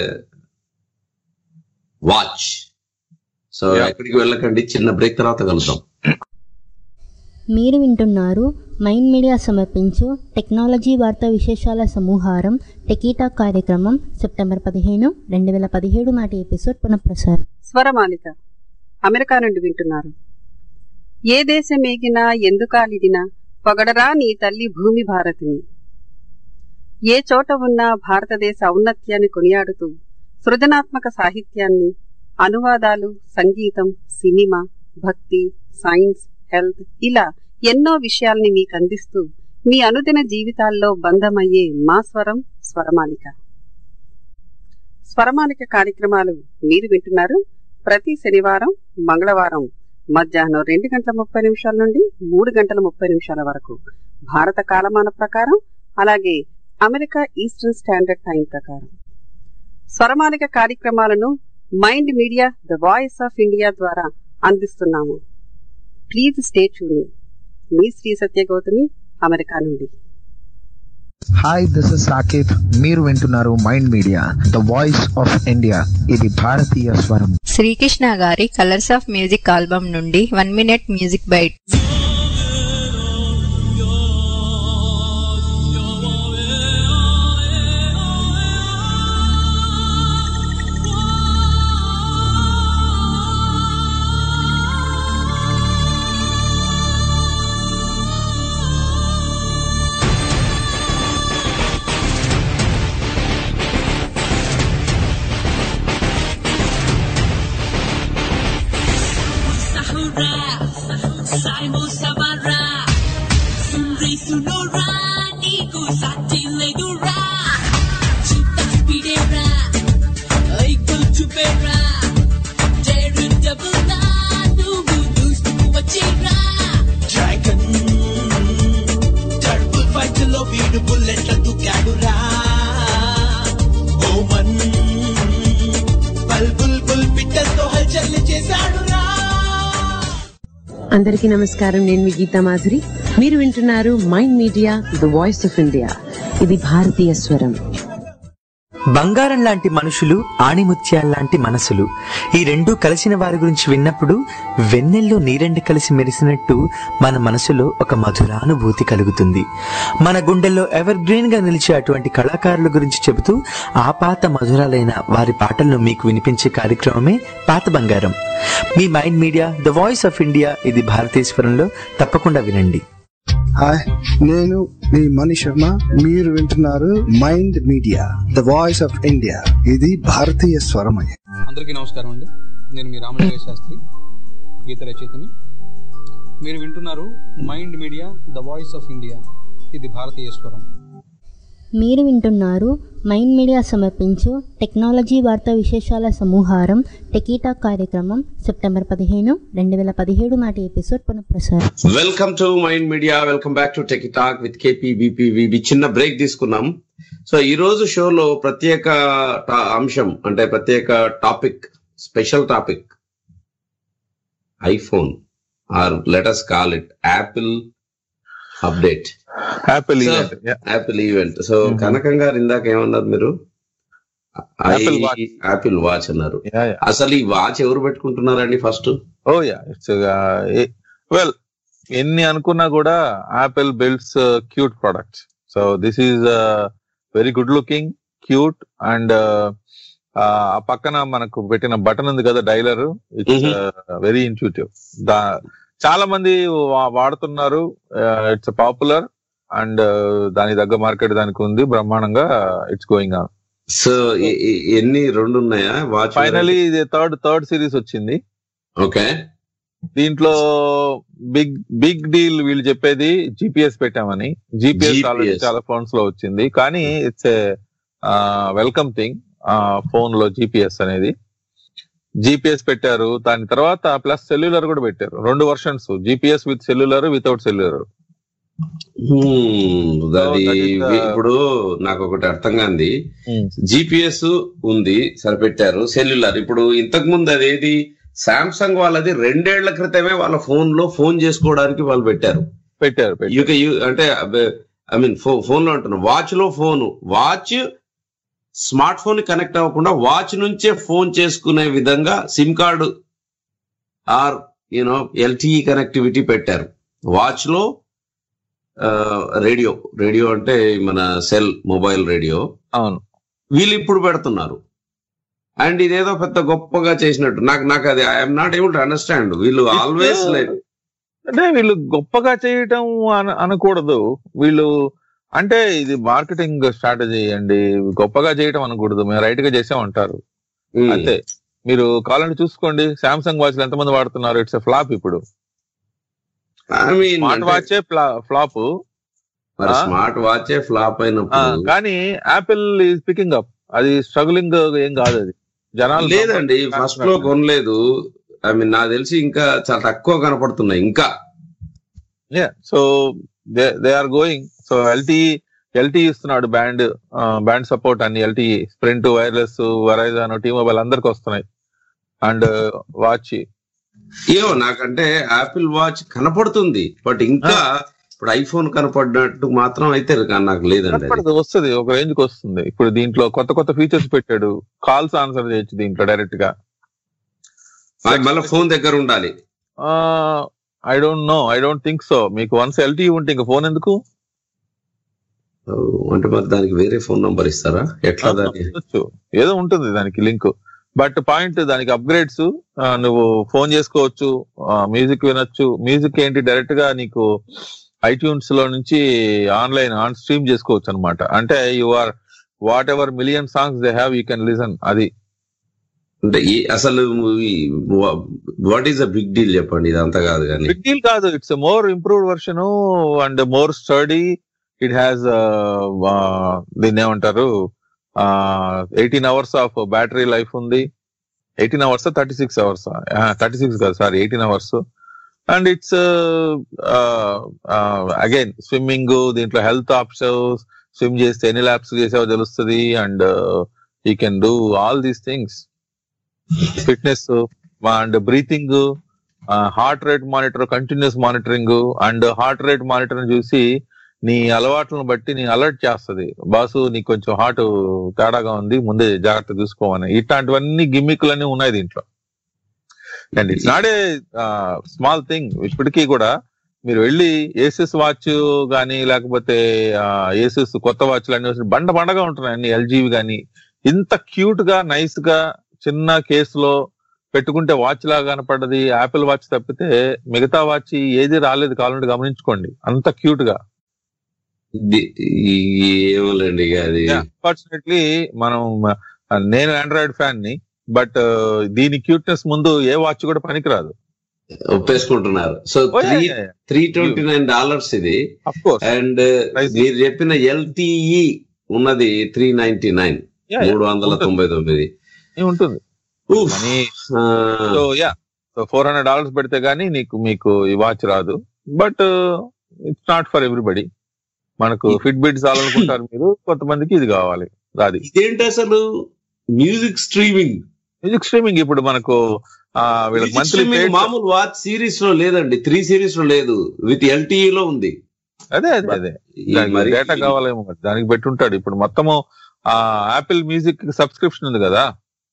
watch so Yeah. ఎక్కడికి వెళ్ళకండి చిన్న బ్రేక్ తర్వాత కలుద్దాం మీరు వింటున్నారు మైండ్ మీడియా సమర్పించు టెక్నాలజీ వార్తా విశేషాల సమూహారం టెకీటా కార్యక్రమం సెప్టెంబర్ పదిహేను రెండు వేల పదిహేడు నాటి ఎపిసోడ్ పునఃప్రసారం స్వరమాలిక అమెరికా నుండి వింటున్నారు ఏ దేశమేగినా ఎందుకాలిదినా పొగడరా నీ తల్లి భూమి భారతిని ఏ చోట ఉన్నా భారతదేశ ఔన్నత్యాన్ని కొనియాడుతూ సృజనాత్మక సాహిత్యాన్ని అనువాదాలు సంగీతం సినిమా భక్తి సైన్స్ హెల్త్ ఇలా ఎన్నో విషయాల్ని మీకు అందిస్తూ మీ అనుదిన జీవితాల్లో బంధమయ్యే మా స్వరం స్వరమాలిక స్వరమాలిక కార్యక్రమాలు మీరు వింటున్నారు ప్రతి శనివారం మంగళవారం మధ్యాహ్నం రెండు గంటల ముప్పై నిమిషాల నుండి మూడు గంటల ముప్పై నిమిషాల వరకు భారత కాలమాన ప్రకారం అలాగే అమెరికా ఈస్టర్న్ స్టాండర్డ్ టైం ప్రకారం స్వరమాలిక కార్యక్రమాలను Mind Media the voice of India ద్వారా అందిస్తున్నాము ప్లీజ్ స్టే ట్యూనింగ్ మీ శ్రీ సత్య గౌతమి అమెరికా నుండి హాయ్ దిస్ ఇస్ సాకేత్ మీరు వింటున్నారు Mind Media the voice of India ఇది భారతీయ స్వరం శ్రీకృష్ణ గారి కలర్స్ ఆఫ్ మ్యూజిక్ ఆల్బమ్ నుండి one minute music bite dragon టర్బుల్ ఫైట్ లో వీడు బుల్లెట్ల దుకాడురా ఓమన్ బల్ బుల్ బుల్ పిట్టతో హల్చల్ చేశాడురా అందరికీ నమస్కారం నేను మీ గీతా మాధురి మీరు వింటున్నారు Mind Media the voice of India ఇది భారతీయ స్వరం బంగారం లాంటి మనుషులు ఆణిముత్యాల్లాంటి మనసులు ఈ రెండూ కలిసిన వారి గురించి విన్నప్పుడు వెన్నెల్లో నీరెండు కలిసి మెరిసినట్టు మన మనసులో ఒక మధురానుభూతి కలుగుతుంది మన గుండెల్లో ఎవర్ గ్రీన్ గా నిలిచే అటువంటి కళాకారుల గురించి చెబుతూ ఆ పాత మధురాలైన వారి పాటలను మీకు వినిపించే కార్యక్రమమే పాత బంగారం మీ Mind Media the voice of India ఇది భారతీశ్వరంలో తప్పకుండా వినండి హాయ్ నేను మీ మణి శర్మ మీరు వింటున్నారు Mind Media the voice of India ఇది భారతీయ స్వరమయ అందరికీ నమస్కారం అండి నేను మీ రామలింగ శాస్త్రి గీత రచయితని మీరు వింటున్నారు Mind Media the voice of India ఇది భారతీయ స్వరం మీరు వింటున్నారు మైండ్ మీడియా సమర్పించు టెక్నాలజీ వార్తా విశేషాల సమూహారం టెకీటా కార్యక్రమం సెప్టెంబర్ పదిహేను రెండు వేల పదిహేడు నాటి ఎపిసోడ్ పునఃప్రసారం welcome to mind media welcome back to tech talk with KP BP చిన్న బ్రేక్ తీసుకున్నాం సో ఈ రోజు షోలో ప్రత్యేక టా- అంశం అంటే ప్రత్యేక topic special topic iPhone or let us call it Apple update Apple So, event Apple event so Kanakam గారు ఇందాక ఏమన్నారు మీరు Apple Watch. యాపిల్ వాచ్ అన్నారు అసలు ఈ వాచ్ ఎవరు పెట్టుకుంటున్నారండి first oh yeah it's well ఎన్ని అనుకున్నా కూడా Apple builds cute products so this is very good looking cute and ఆ పక్కన మనకు పెట్టిన బటన్ ఉంది కదా డైలర్ ఇట్స్ వెరీ ఇంట్యూటివ్ దా చాలా మంది వా- వాడుతున్నారు ఇట్స్ పాపులర్ అండ్ దాని తగ్గ మార్కెట్ దానికి ఉంది బ్రహ్మాండంగా ఇట్స్ గోయింగ్ ఆన్ సో ఎన్ని రెండు ఉన్నాయా వాచ్ ఫైనలీ ఇది థర్డ్ థర్డ్ సిరీస్ వచ్చింది ఓకే దీంట్లో బిగ్ బిగ్ డీల్ వీళ్ళు చెప్పేది జిపిఎస్ పెట్టామని జిపిఎస్ ఆల్రెడీ GPS. చాలా ఫోన్స్ లో వచ్చింది కానీ it's a welcome thing phone లో జిపిఎస్ అనేది జిపిఎస్ పెట్టారు దాని తర్వాత ప్లస్ సెల్యులర్ కూడా పెట్టారు రెండు versions GPS with cellular without cellular Hmm, అది that is the- ఇప్పుడు నాకు ఒకటి అర్థం కాంది జిపిఎస్ ఉంది సరిపెట్టారు సెల్యులర్ ఇప్పుడు ఇంతకు ముందు అదేది సామ్సంగ్ వాళ్ళది రెండేళ్ల క్రితమే వాళ్ళ ఫోన్ లో ఫోన్ చేసుకోవడానికి వాళ్ళు పెట్టారు పెట్టారు యూక యు- అంటే ఐ మీన్ ఫోన్ లో అంటున్నా వాచ్ లో phone watch smartphone connect అవ్వకుండా వాచ్ నుంచే ఫోన్ చేసుకునే విధంగా SIM card or you know LTE connectivity పెట్టారు వాచ్ లో రేడియో రేడియో అంటే మన సెల్ మొబైల్ రేడియో అవును వీళ్ళు ఇప్పుడు పెడుతున్నారు అండ్ ఇదేదో పెద్ద గొప్పగా చేసినట్టు నాకు నాకు అది I'm not able to understand వీళ్ళు ఆల్వేస్ లైక్ అంటే వీళ్ళు గొప్పగా చేయటం అన- అనకూడదు వీళ్ళు అంటే ఇది మార్కెటింగ్ స్ట్రాటజీ అండి గొప్పగా చేయటం అనకూడదు మేము రైట్ గా చేసామంటారు అంతే మీరు కావాలంటే చూసుకోండి సామ్సంగ్ వాచ్ ఎంతమంది వాడుతున్నారు ఇట్స్ ఫ్లాప్ ఇప్పుడు ఐ మీన్ స్మార్ట్ వాచే ఫ్లాప్ మరి ఆ? స్మార్ట్ వాచే ఫ్లాప్ అయినప్పుడు కానీ యాపిల్ ఈజ్ పికింగ్ అప్ అది స్ట్రగులింగ్ ఏం కాదు అది జనాలు లేదండి ఫస్ట్ లో కొనలేదు ఐ మీన్ నాకు తెలిసి ఇంకా చాలా తక్కువ కనపడుతున్నాయి ఇంకా so they are going so LTE LTE ఇస్తున్నాడు బ్యాండ్ బ్యాండ్ సపోర్ట్ అన్ని LTE Sprint wireless Verizon T mobile అందరికి వస్తున్నాయి అండ్ వాచ్ ఏమో నాకంటే యాపిల్ వాచ్ కనపడుతుంది బట్ ఇంకా ఇప్పుడు ఐఫోన్ కనపడినట్టు మాత్రం అయితే నాకు లేదండి అది. కనపడదు వస్తుంది ఒక రేంజ్ కి వస్తుంది ఇప్పుడు దీంట్లో కొత్త కొత్త ఫీచర్స్ పెట్టాడు కాల్స్ ఆన్సర్ చేయొచ్చు దీంట్లో డైరెక్ట్ గా అది మళ్ళీ ఫోన్ దగ్గర ఉండాలి I don't know I don't think so మీకు వన్స్ ఎల్టీ ఉంటే ఇంకా ఫోన్ ఎందుకు ఓ, అంటే మరి దానికి వేరే ఫోన్ నంబర్ ఇస్తారా ఎట్లా దాన్ని ఉండొచ్చు. ఏదో ఉంటుంది దానికి లింక్ బట్ పాయింట్ దానికి అప్గ్రేడ్స్ నువ్వు ఫోన్ చేసుకోవచ్చు మ్యూజిక్ వినొచ్చు మ్యూజిక్ ఏంటి డైరెక్ట్ గా నీకు ఐట్యూన్స్ లో నుంచి ఆన్లైన్ ఆన్ స్ట్రీమ్ చేసుకోవచ్చు అనమాట అంటే you are whatever million songs they have you can listen అది అంటే ఈ- అసలు what is a big deal చెప్పండి ఇదంతా కాదు కానీ బిగ్ డీల్ కాదు it's more improved version and more study it has దీన్ని ఏమంటారు eighteen hours of battery life ఉంది eighteen hours thirty six hours thirty six కాదు sorry eighteen hours and it's again swimming దీంట్లో హెల్త్ ఆప్షన్స్ స్విమ్ చేస్తే ఎన్ని labs చేసావో తెలుస్తుంది and you can do all these things fitness and breathing heart rate monitor continuous monitoring and heart rate monitor చూసి నీ అలవాట్లను బట్టి నీ అలర్ట్ చేస్తది బాసు నీకు కొంచెం హార్ట్ తేడాగా ఉంది ముందే జాగ్రత్త చూసుకోమని ఇట్లాంటివన్నీ గిమ్మిక్లన్నీ ఉన్నాయి దీంట్లో and it's not a small thing ఇప్పటికీ కూడా మీరు వెళ్ళి ఏసెస్ వాచ్ గానీ లేకపోతే ఏసెస్ కొత్త వాచ్లు అన్ని వచ్చి బండ బండగా ఉంటున్నాయి అన్ని ఎల్జీవి గానీ ఇంత క్యూట్ గా నైస్ గా చిన్న కేసులో పెట్టుకుంటే వాచ్ లాగా కనపడ్డది యాపిల్ వాచ్ తప్పితే మిగతా వాచ్ ఏది రాలేదు కావాలంటే గమనించుకోండి అంత క్యూట్ గా ది- ఈ- ఏమోలేండి ఇక అది అన్ఫార్చునేట్లీ మనం ఆ, నేను ఆండ్రాయిడ్ ఫ్యాన్ ని బట్ దీని క్యూట్నెస్ ముందు ఏ వాచ్ కూడా పనికిరాదు ఒప్పేసుకుంటున్నారు so Oh, three yeah, yeah, yeah. Three twenty nine dollars ఇది Of course. అండ్ మీరు చెప్పిన ఎల్టీఈ ఉన్నది three ninety nine Yeah, yeah. మూడు వందల ఉంటుంది. తొంభై తొమ్మిది ఏ ఉంటుంది money so yeah so four hundred dollars పెడితే గానీ నీకు మీకు ఈ వాచ్ రాదు but it's not for everybody మనకు ఫిట్ బిట్ చాలనుకుంటారు మీరు కొంతమందికి ఇది కావాలి అది ఇదేంటి అసలు మ్యూజిక్ స్ట్రీమింగ్ మ్యూజిక్ స్ట్రీమింగ్ ఇప్పుడు మనకు ఆ, వీళ్ళకి మంత్లీ స్ట్రీమింగ్ మామూలు వాచ్ సిరీస్ లో లేదండి త్రీ సిరీస్ లో లేదు విత్ ఎల్టీఈ లో ఉంది అదే అదే అదే ఈ మరి- డేటా కావాలేమో మరి. దానికి పెట్టుంటాడు ఇప్పుడు మొత్తము ఆ యాపిల్ మ్యూజిక్ సబ్స్క్రిప్షన్ ఉంది కదా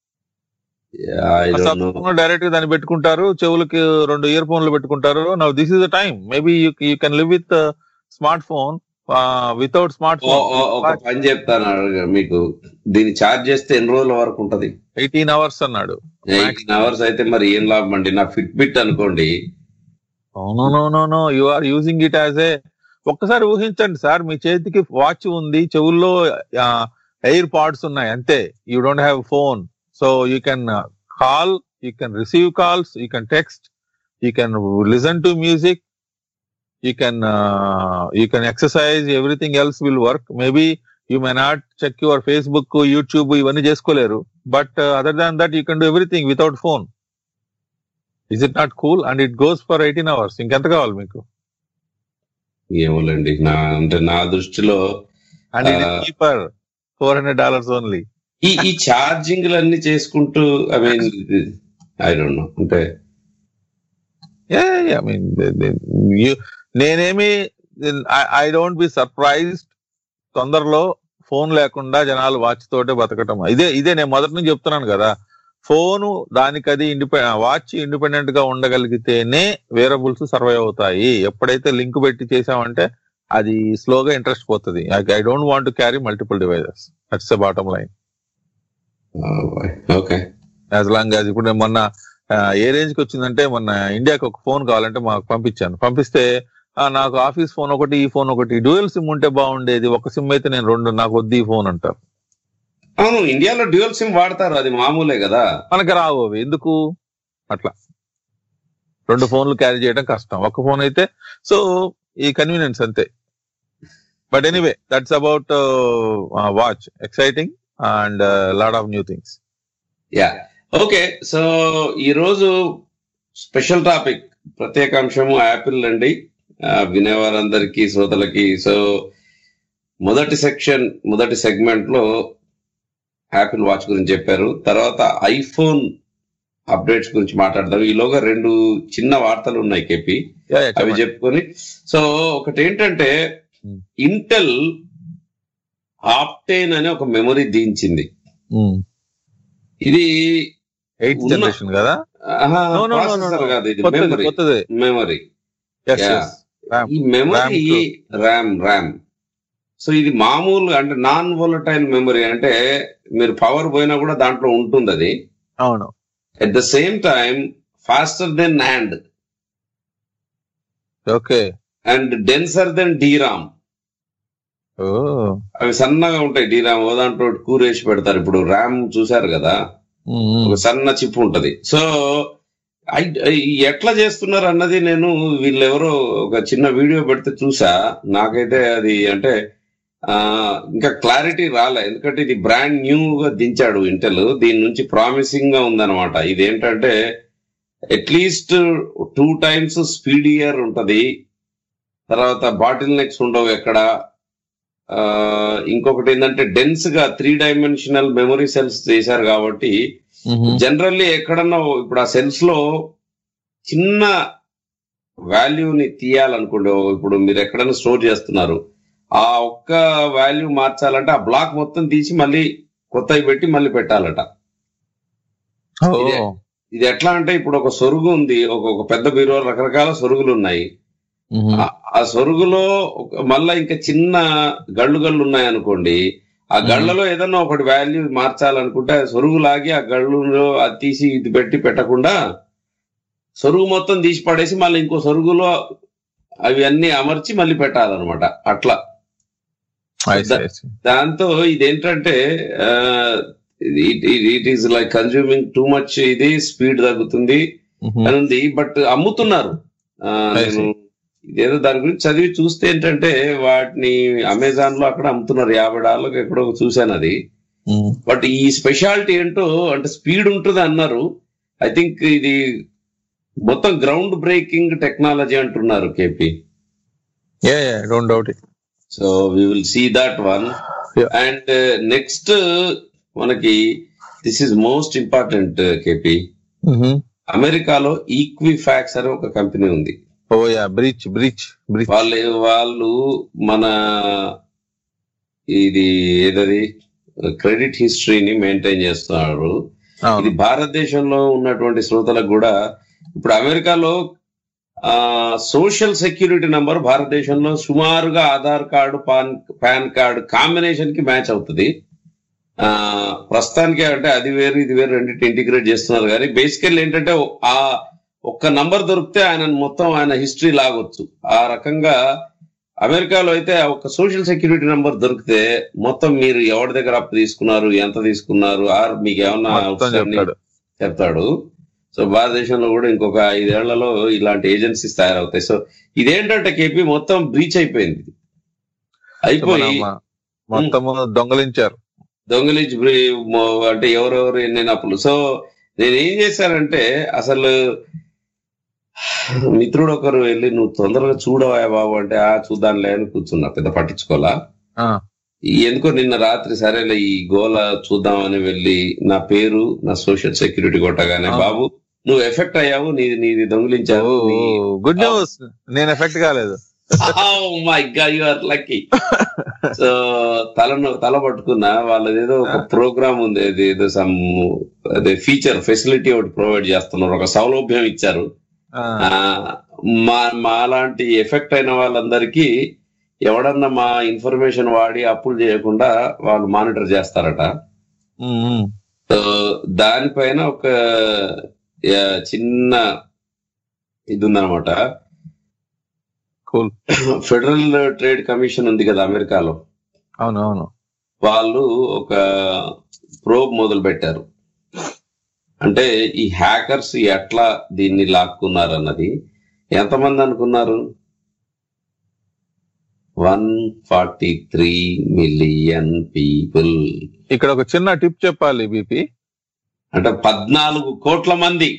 I don't know. డైరెక్ట్ గా దాన్ని పెట్టుకుంటారు చెవులకి రెండు ఇయర్ ఫోన్లు పెట్టుకుంటారు now this is the time maybe you you can live with smartphone without smart ఓ- ఓ- ఒక ఫోన్ పని చెప్తాను అడగ- మీకు దీన్ని ఛార్జ్ చేస్తే ఎన్ని రోజుల వరకు ఉంటది ఎయిటీన్ అవర్స్ అన్నాడు ఎయిటీన్ అవర్స్ అయితే మరి ఏం లాభం అండి నా ఫిట్ బిట్ అనుకోండి no no no no you are using it as a ఒక్కసారి ఊహించండి సార్ మీ చేతికి వాచ్ ఉంది చెవుల్లో ఎయిర్ పాడ్స్ ఉన్నాయి అంతే you don't have phone so you can call you can receive calls you can text you can listen to music you can you can exercise everything else will work maybe you may not check your Facebook YouTube ఇవన్నీ చేసుకోలేరు but other than that you can do everything without phone is it not cool and it goes for eighteen hours ఇంకెంత కావాలి మీకు ఏమోలేండి నా అంటే నా దృష్టిలో and ఇది ఆ, cheaper four hundred dollars only ఈ ఈ ఛార్జింగ్ అన్ని చేసుకుంటూ I mean I don't know అంటే ఐ మీన్ నేనేమి ఐ డోంట్ బి సర్ప్రైజ్డ్ తొందరలో ఫోన్ లేకుండా జనాలు వాచ్ తోటే బతకటం ఇదే ఇదే నేను మొదటి నుంచి చెప్తున్నాను కదా ఫోను దానికది ఇండిపెండెంట్ వాచ్ ఇండిపెండెంట్ గా ఉండగలిగితేనే వేరబుల్స్ సర్వైవ్ అవుతాయి ఎప్పుడైతే లింక్ పెట్టి చేసామంటే అది స్లోగా ఇంట్రెస్ట్ పోతుంది I don't want to carry multiple devices that's the bottom line okay as long as ఇప్పుడు నేను మొన్న ఆ, ఏ రేంజ్ కి వచ్చిందంటే మొన్న ఇండియాకి ఒక ఫోన్ కావాలంటే మాకు పంపించాను పంపిస్తే ఆ, నాకు ఆఫీస్ ఫోన్ ఒకటి ఈ ఫోన్ ఒకటి డ్యూయల్ సిమ్ ఉంటే బాగుండేది ఒక సిమ్ అయితే నేను రెండు నాకు వద్దు ఈ ఫోన్ అంటారు అవును ఇండియాలో డ్యూయల్ సిమ్ వాడతారు అది మామూలే కదా మనకి రావు అవి ఎందుకు అట్లా రెండు ఫోన్లు క్యారీ చేయడం కష్టం ఒక ఫోన్ అయితే సో ఈ కన్వీనియన్స్ అంతే but anyway that's about watch exciting and lot of new things yeah okay so ఈ రోజు స్పెషల్ టాపిక్ ప్రత్యేక అంశము యాపిల్ అండి ఆ, వినేవారందరికీ శ్రోతలకి సో మొదటి సెక్షన్ మొదటి సెగ్మెంట్ లో యాపిల్ వాచ్ గురించి చెప్పారు తర్వాత ఐఫోన్ అప్డేట్స్ గురించి మాట్లాడదాం ఈలోగా రెండు చిన్న వార్తలు ఉన్నాయి కేపీ అవి చెప్పుకొని సో ఒకటి ఏంటంటే ఇంటెల్ ఆప్టేన్ అనే ఒక మెమరీ దించింది ఇది ఎయిత్ ఉన్న- జనరేషన్ కదా ఆహా, No, no, no, no, processor no. కాదు ఇది కొత్తది, మెమరీ కొత్తది. Memory Yes, Yeah. yes. RAM. ఈ memory RAM RAM RAM so ఇది మామూలు అంటే నాన్ వోలటైల్ మెమరీ అంటే మీరు పవర్ పోయినా కూడా దాంట్లో ఉంటుంది అది అవును at the same time faster than hand okay and denser than DRAM ఓ అవి సన్నగా ఉంటాయి డీరామ్ ఓ దాంట్లో కూరేసి పెడతారు ఇప్పుడు ర్యామ్ చూసారు కదా ఒక సన్న చిప్ ఉంటది సో ఐ- ఐ- ఎట్లా చేస్తున్నారు అన్నది నేను వీళ్ళెవరో ఒక చిన్న వీడియో పెడితే చూసా నాకైతే అది అంటే ఆ ఇంకా క్లారిటీ రాలే ఎందుకంటే ఇది బ్రాండ్ న్యూ గా దించాడు ఇంటెల్ దీని నుంచి ప్రామిసింగ్ గా ఉందన్నమాట ఇది ఏంటంటే అట్లీస్ట్ టూ టైమ్స్ స్పీడియర్ ఉంటది తర్వాత బాటిల్ నెక్స్ ఉండవు ఎక్కడ ఆ, ఇంకొకటి ఏంటంటే డెన్స్ గా త్రీ డైమెన్షనల్ మెమరీ సెల్స్ చేశారు కాబట్టి జనరల్లీ ఎక్కడన్నా ఇప్పుడు ఆ సెల్స్ లో చిన్న వాల్యూని తీయాలనుకోండి ఓ ఇప్పుడు మీరు ఎక్కడైనా స్టోర్ చేస్తున్నారు ఆ ఒక్క వాల్యూ మార్చాలంటే ఆ బ్లాక్ మొత్తం తీసి మళ్ళీ కొత్తవి పెట్టి మళ్ళీ పెట్టాలట ఇది ఇది ఎట్లా అంటే ఇప్పుడు ఒక సొరుగు ఉంది ఒక ఒక పెద్ద బీరో రకరకాల సొరుగులు ఉన్నాయి ఆ- ఆ సొరుగులో ఒక- మళ్ళా ఇంకా చిన్న గళ్ళు గళ్ళు ఉన్నాయి అనుకోండి ఆ గళ్ళలో ఏదన్నా ఒకటి వాల్యూ మార్చాలనుకుంటే ఆ సొరుగు లాగి ఆ గళ్ళులో అది తీసి ఇది పెట్టి పెట్టకుండా సొరుగు మొత్తం తీసి పడేసి మళ్ళీ ఇంకో సొరుగులో అవి అన్ని అమర్చి మళ్ళీ పెట్టాలన్నమాట అట్లా దా- దాంతో ఇదేంటంటే it is like consuming too much ఇది స్పీడ్ తగ్గుతుంది అని ఉంది బట్ అమ్ముతున్నారు ఆ, నేను ఇదేదో దాని గురించి చదివి చూస్తే ఏంటంటే వాటిని అమెజాన్ లో అక్కడ అమ్ముతున్నారు యాభై డాలర్లకు ఎక్కడో చూశాను అది బట్ ఈ స్పెషాలిటీ ఏంటో అంటే స్పీడ్ ఉంటుంది అన్నారు ఐ థింక్ ఇది మొత్తం గ్రౌండ్ బ్రేకింగ్ టెక్నాలజీ అంటున్నారు KP don't doubt it so we will see that one and next మనకి this is most important KP అమెరికాలో ఈక్విఫాక్స్ అనే ఒక కంపెనీ ఉంది ఓ యా బ్రిచ్ బ్రిచ్ బ్రిచ్ వాళ్ళు వాళ్ళు మన ఇది ఏదది క్రెడిట్ హిస్టరీని మెయింటైన్ చేస్తున్నారు ఇది భారతదేశంలో ఉన్నటువంటి శ్రోతలకు కూడా ఇప్పుడు అమెరికాలో ఆ సోషల్ సెక్యూరిటీ నంబర్ భారతదేశంలో సుమారుగా Aadhaar card PAN PAN card combination కి మ్యాచ్ అవుతుంది ఆ ప్రస్తుతానికి అంటే అది వేరు ఇది వేరు రెండింటి ఇంటిగ్రేట్ చేస్తున్నారు కానీ బేసికల్ ఏంటంటే ఆ ఒక్క నంబర్ దొరికితే ఆయన మొత్తం ఆయన హిస్టరీ లాగొచ్చు ఆ రకంగా అమెరికాలో అయితే ఒక సోషల్ సెక్యూరిటీ నంబర్ దొరికితే మొత్తం మీరు ఎవరి దగ్గర అప్పు తీసుకున్నారు ఎంత తీసుకున్నారు ఆర్ మీకు ఏమన్నా మొత్తం outstanding చెప్తాడు. చెప్తాడు సో భారతదేశంలో కూడా ఇంకొక ఐదేళ్లలో ఇలాంటి ఏజెన్సీస్ తయారవుతాయి సో ఇదేంటంటే కేపీ మొత్తం బ్రీచ్ అయిపోయింది అయిపోయి మన- మొత్తము దొంగలించారు దొంగలించి బ్రీ- మో- అంటే ఎవరెవరు ఎన్ని అప్పులు సో నేను ఏం చేశానంటే అసలు మిత్రుడు ఒకరు వెళ్ళి నువ్వు తొందరగా చూడవా బాబు అంటే ఆ చూద్దాంలే అని కూర్చున్నా పెద్ద పట్టించుకోవాలా ఆ, ఈ ఎందుకో నిన్న రాత్రి సరేలే ఈ గోల చూద్దామని వెళ్ళి నా పేరు నా సోషల్ సెక్యూరిటీ కొట్టగానే బాబు నువ్వు ఎఫెక్ట్ అయ్యావు నీది నీది దొంగిలించావు గుడ్ న్యూస్ నేను ఎఫెక్ట్ కాలేదు my god you are lucky so తలను తల పట్టుకున్నా వాళ్ళది ఏదో ఒక ప్రోగ్రామ్ ఉంది అది ఏదో సమ్ అదే ఫీచర్ ఫెసిలిటీ ఒకటి ప్రొవైడ్ చేస్తున్నారు ఒక సౌలభ్యం ఇచ్చారు ఆ, ఆ, మా మాలాంటి ఎఫెక్ట్ అయిన వాళ్ళందరికీ ఎవడన్నా మా ఇన్ఫర్మేషన్ వాడి అప్పులు చేయకుండా వాళ్ళు మానిటర్ చేస్తారట ఉమ్, ఉమ్. సో దానిపైన ఒక యా, చిన్న ఇది ఉందన్నమాట కూల్ ఫెడరల్ ట్రేడ్ కమిషన్ ఉంది కదా అమెరికాలో అవును అవును వాళ్ళు ఒక ప్రోబ్ మొదలు పెట్టారు అంటే ఈ హ్యాకర్స్ ఎట్లా దీన్ని లాక్కున్నారు అన్నది ఎంతమంది అనుకున్నారు one forty three million people ఇక్కడ ఒక చిన్న టిప్ చెప్పాలి బీపీ అంటే పద్నాలుగు కోట్ల మంది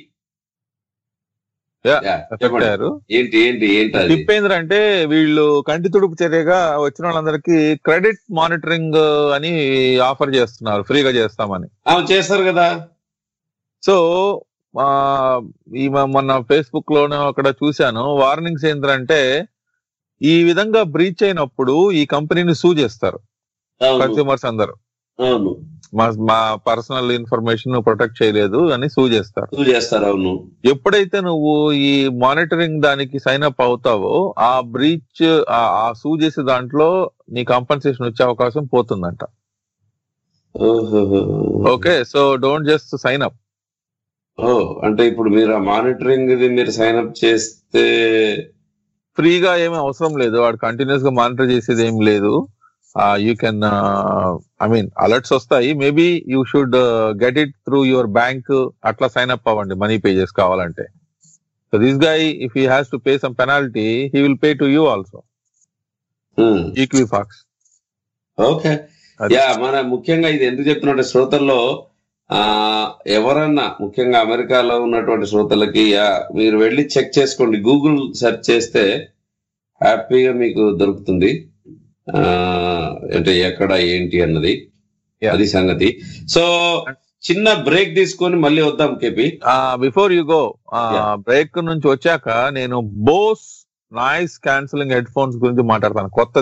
యా, చెప్పండి. అయ్యారు ఏంటి ఏంటి ఏంటి అది టిప్ ఏంటంటే వీళ్ళు కంటి తుడుపు చర్యగా వచ్చిన వాళ్ళందరికీ క్రెడిట్ మానిటరింగ్ అని ఆఫర్ చేస్తున్నారు ఫ్రీగా చేస్తామని అవును చేస్తారు కదా సో ఆ, ఈ మ- మొన్న ఫేస్బుక్ లోనే అక్కడ చూశాను వార్నింగ్స్ ఏంటంటే ఈ విధంగా బ్రీచ్ అయినప్పుడు ఈ కంపెనీని సూ చేస్తారు అవును. కన్స్యూమర్స్ అందరు అవును మా మా పర్సనల్ ఇన్ఫర్మేషన్ ప్రొటెక్ట్ చేయలేదు అని సూ చేస్తారు సూ చేస్తారు అవును ఎప్పుడైతే నువ్వు ఈ మానిటరింగ్ దానికి సైన్ అప్ అవుతావో ఆ బ్రీచ్ ఆ సూ చేసే దాంట్లో నీ కాంపన్సేషన్ వచ్చే అవకాశం పోతుందంట okay so don't just sign up ఓ అంటే ఇప్పుడు మీరు ఆ మానిటరింగ్ ఇది మీరు సైన్ అప్ చేస్తే ఫ్రీగా ఏమీ అవసరం లేదు వాడు కంటిన్యూస్ గా మానిటర్ చేసేది ఏం లేదు you can I mean alerts వస్తాయి maybe you should get it through your bank అట్లా సైన్ అప్ అవ్వండి మనీ పే చేసి కావాలంటే so this guy if he has to pay some penalty he will pay to you also Equifax okay yeah మన ముఖ్యంగా ఇది ఎందుకు చెప్తున్నట్టు శ్రోతల్లో ఆ ఎవరన్నా ముఖ్యంగా అమెరికాలో ఉన్నటువంటి శ్రోతలకి యా మీరు వెళ్ళి చెక్ చేసుకోండి గూగుల్ సెర్చ్ చేస్తే హ్యాపీగా మీకు దొరుకుతుంది ఆ అంటే ఎక్కడ ఏంటి అన్నది అది సంగతి సో చిన్న బ్రేక్ తీసుకొని మళ్ళీ వద్దాం KP before you go break నుంచి వచ్చాక నేను Bose noise cancelling headphones గురించి మాట్లాడతాను కొత్తది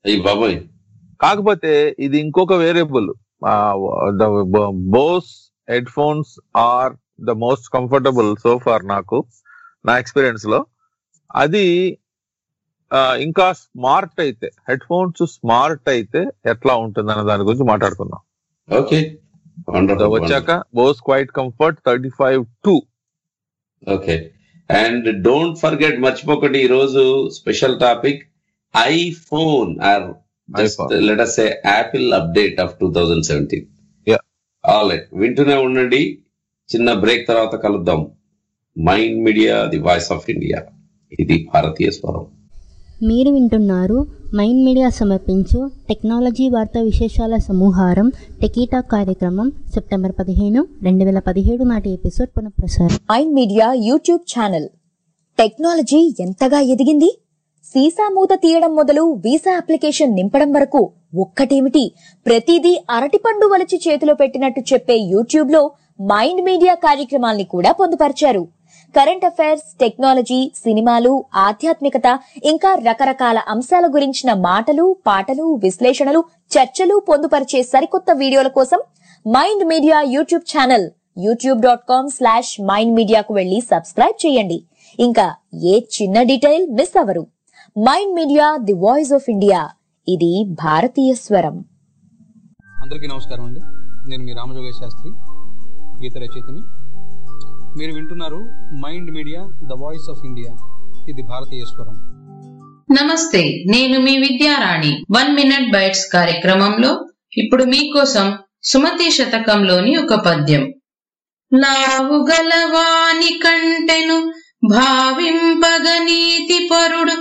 అయ్యి బాబాయ్ కాకపోతే ఇది ఇంకొక variable the Bose headphones are the most comfortable so far నాకు నా ఎక్స్పీరియన్స్ లో అది ఆ, ఇంకా స్మార్ట్ అయితే హెడ్ ఫోన్స్ స్మార్ట్ అయితే ఎట్లా ఉంటుంది అనే దాని గురించి మాట్లాడుకుందాం ఓకే వచ్చాక Bose quiet comfort thirty five two okay and don't forget మర్చిపోకండి ఈ రోజు special topic iPhone or let us say Apple update of two thousand seventeen all వింటూనే ఉండండి చిన్న బ్రేక్ తర్వాత కలుద్దాం Mind Media the voice of India ఇది భారతీయ స్వరం మీరు వింటున్నారు మైండ్ మీడియా సమర్పించు టెక్నాలజీ వార్తా విశేషాల సమూహారం టెకీటా కార్యక్రమం సెప్టెంబర్ పదిహేను రెండు వేల పదిహేడు నాటి ఎపిసోడ్ పునఃప్రసారం Mind Media YouTube channel technology ఎంతగా ఎదిగింది సీసా మూత తీయడం మొదలు వీసా అప్లికేషన్ నింపడం వరకు ఒక్కటేమిటి ప్రతిదీ అరటిపండు వలిచి చేతిలో పెట్టినట్టు చెప్పే యూట్యూబ్ లో మైండ్ మీడియా కార్యక్రమాల్ని కూడా పొందుపరిచారు కరెంట్ అఫైర్స్ టెక్నాలజీ సినిమాలు ఆధ్యాత్మికత ఇంకా రకరకాల అంశాల గురించిన మాటలు పాటలు విశ్లేషణలు చర్చలు పొందుపరిచే సరికొత్త వీడియోల కోసం Mind Media YouTube channel YouTube dot com slash Mind మీడియాకు వెళ్లి సబ్స్క్రైబ్ చేయండి ఇంకా ఏ చిన్న డీటెయిల్ మిస్ అవరు Mind Media the voice of India ఇది భారతీయ స్వరం అందరికీ నమస్కారం అండి నేను మీ రామజోగేశ్ శాస్త్రి గీత రచయితని మీరు వింటున్నారు Mind Media the voice of India ఇది భారతీయ స్వరం నమస్తే నేను మీ విద్యారాణి వన్ మినిట్ బైట్స్ కార్యక్రమంలో ఇప్పుడు మీకోసం సుమతి శతకంలోని ఒక పద్యం లావు గలవాని కంటెను భావింపగ నీతి పరుడు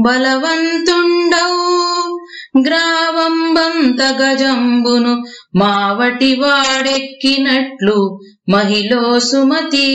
బలవంతుండవు గ్రావంబంత గజంబును మావటి వాడెక్కినట్లు మహిళ సుమతి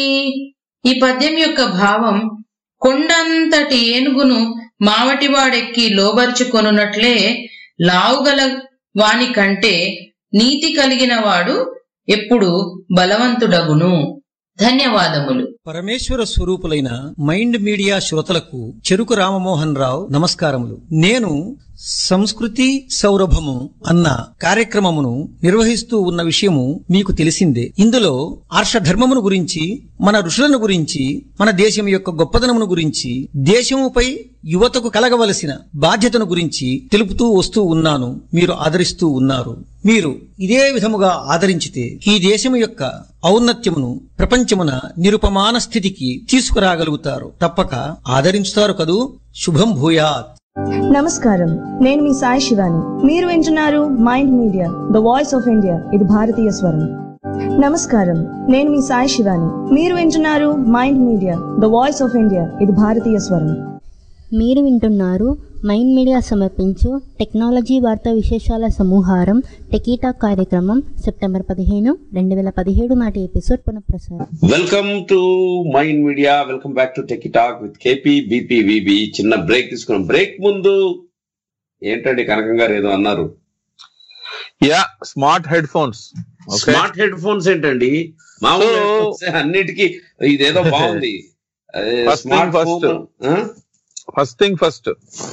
ఈ పద్యం యొక్క భావం కొండంతటి ఏనుగును మావటివాడెక్కి లోబరుచుకొనున్నట్లే లావుగల వాని కంటే నీతి కలిగిన వాడు ఎప్పుడు బలవంతుడగును ధన్యవాదములు పరమేశ్వర స్వరూపులైన మైండ్ మీడియా శ్రోతలకు చెరుకు రామమోహన్ రావు నమస్కారములు నేను సంస్కృతి సౌరభము అన్న కార్యక్రమమును నిర్వహిస్తూ ఉన్న విషయము మీకు తెలిసిందే ఇందులో ఆర్షధర్మమును గురించి మన ఋషులను గురించి మన దేశం యొక్క గొప్పదనమును గురించి దేశముపై యువతకు కలగవలసిన బాధ్యతను గురించి తెలుపుతూ వస్తూ ఉన్నాను మీరు ఆదరిస్తూ ఉన్నారు మీరు ఇదే విధముగా ఆదరించితే ఈ దేశము యొక్క ఔన్నత్యమును ప్రపంచమున నిరుపమాన స్థితికి తీసుకురాగలుగుతారు తప్పక ఆదరించుతారు కదూ శుభం భూయాత్ నమస్కారం నేను మీ సాయి శివాని మీరు వింటున్నారు Mind Media the voice of India ఇది భారతీయ స్వరం నమస్కారం నేను మీ సాయి శివాని మీరు వింటున్నారు Mind Media the voice of India ఇది భారతీయ స్వరం మీరు వింటున్నారు మైండ్ మీడియా సమర్పించు టెక్నాలజీ వార్తా విశేషాల సమూహారం టెకీటా కార్యక్రమం సెప్టెంబర్ పదిహేను రెండు వేల పదిహేడు నాటి ఎపిసోడ్ పునఃప్రసారం welcome to mind media welcome back to tech talk with KP BP VB చిన్న బ్రేక్ తీసుకున్నాం బ్రేక్ ముందు ఏంటండి కనకం గారు ఏదో అన్నారు yeah smart headphones smart headphones ఏంటండి మామూలు So- headphones ఏ అన్నిటికీ ఇదేదో బాగుంది first thing first first thing first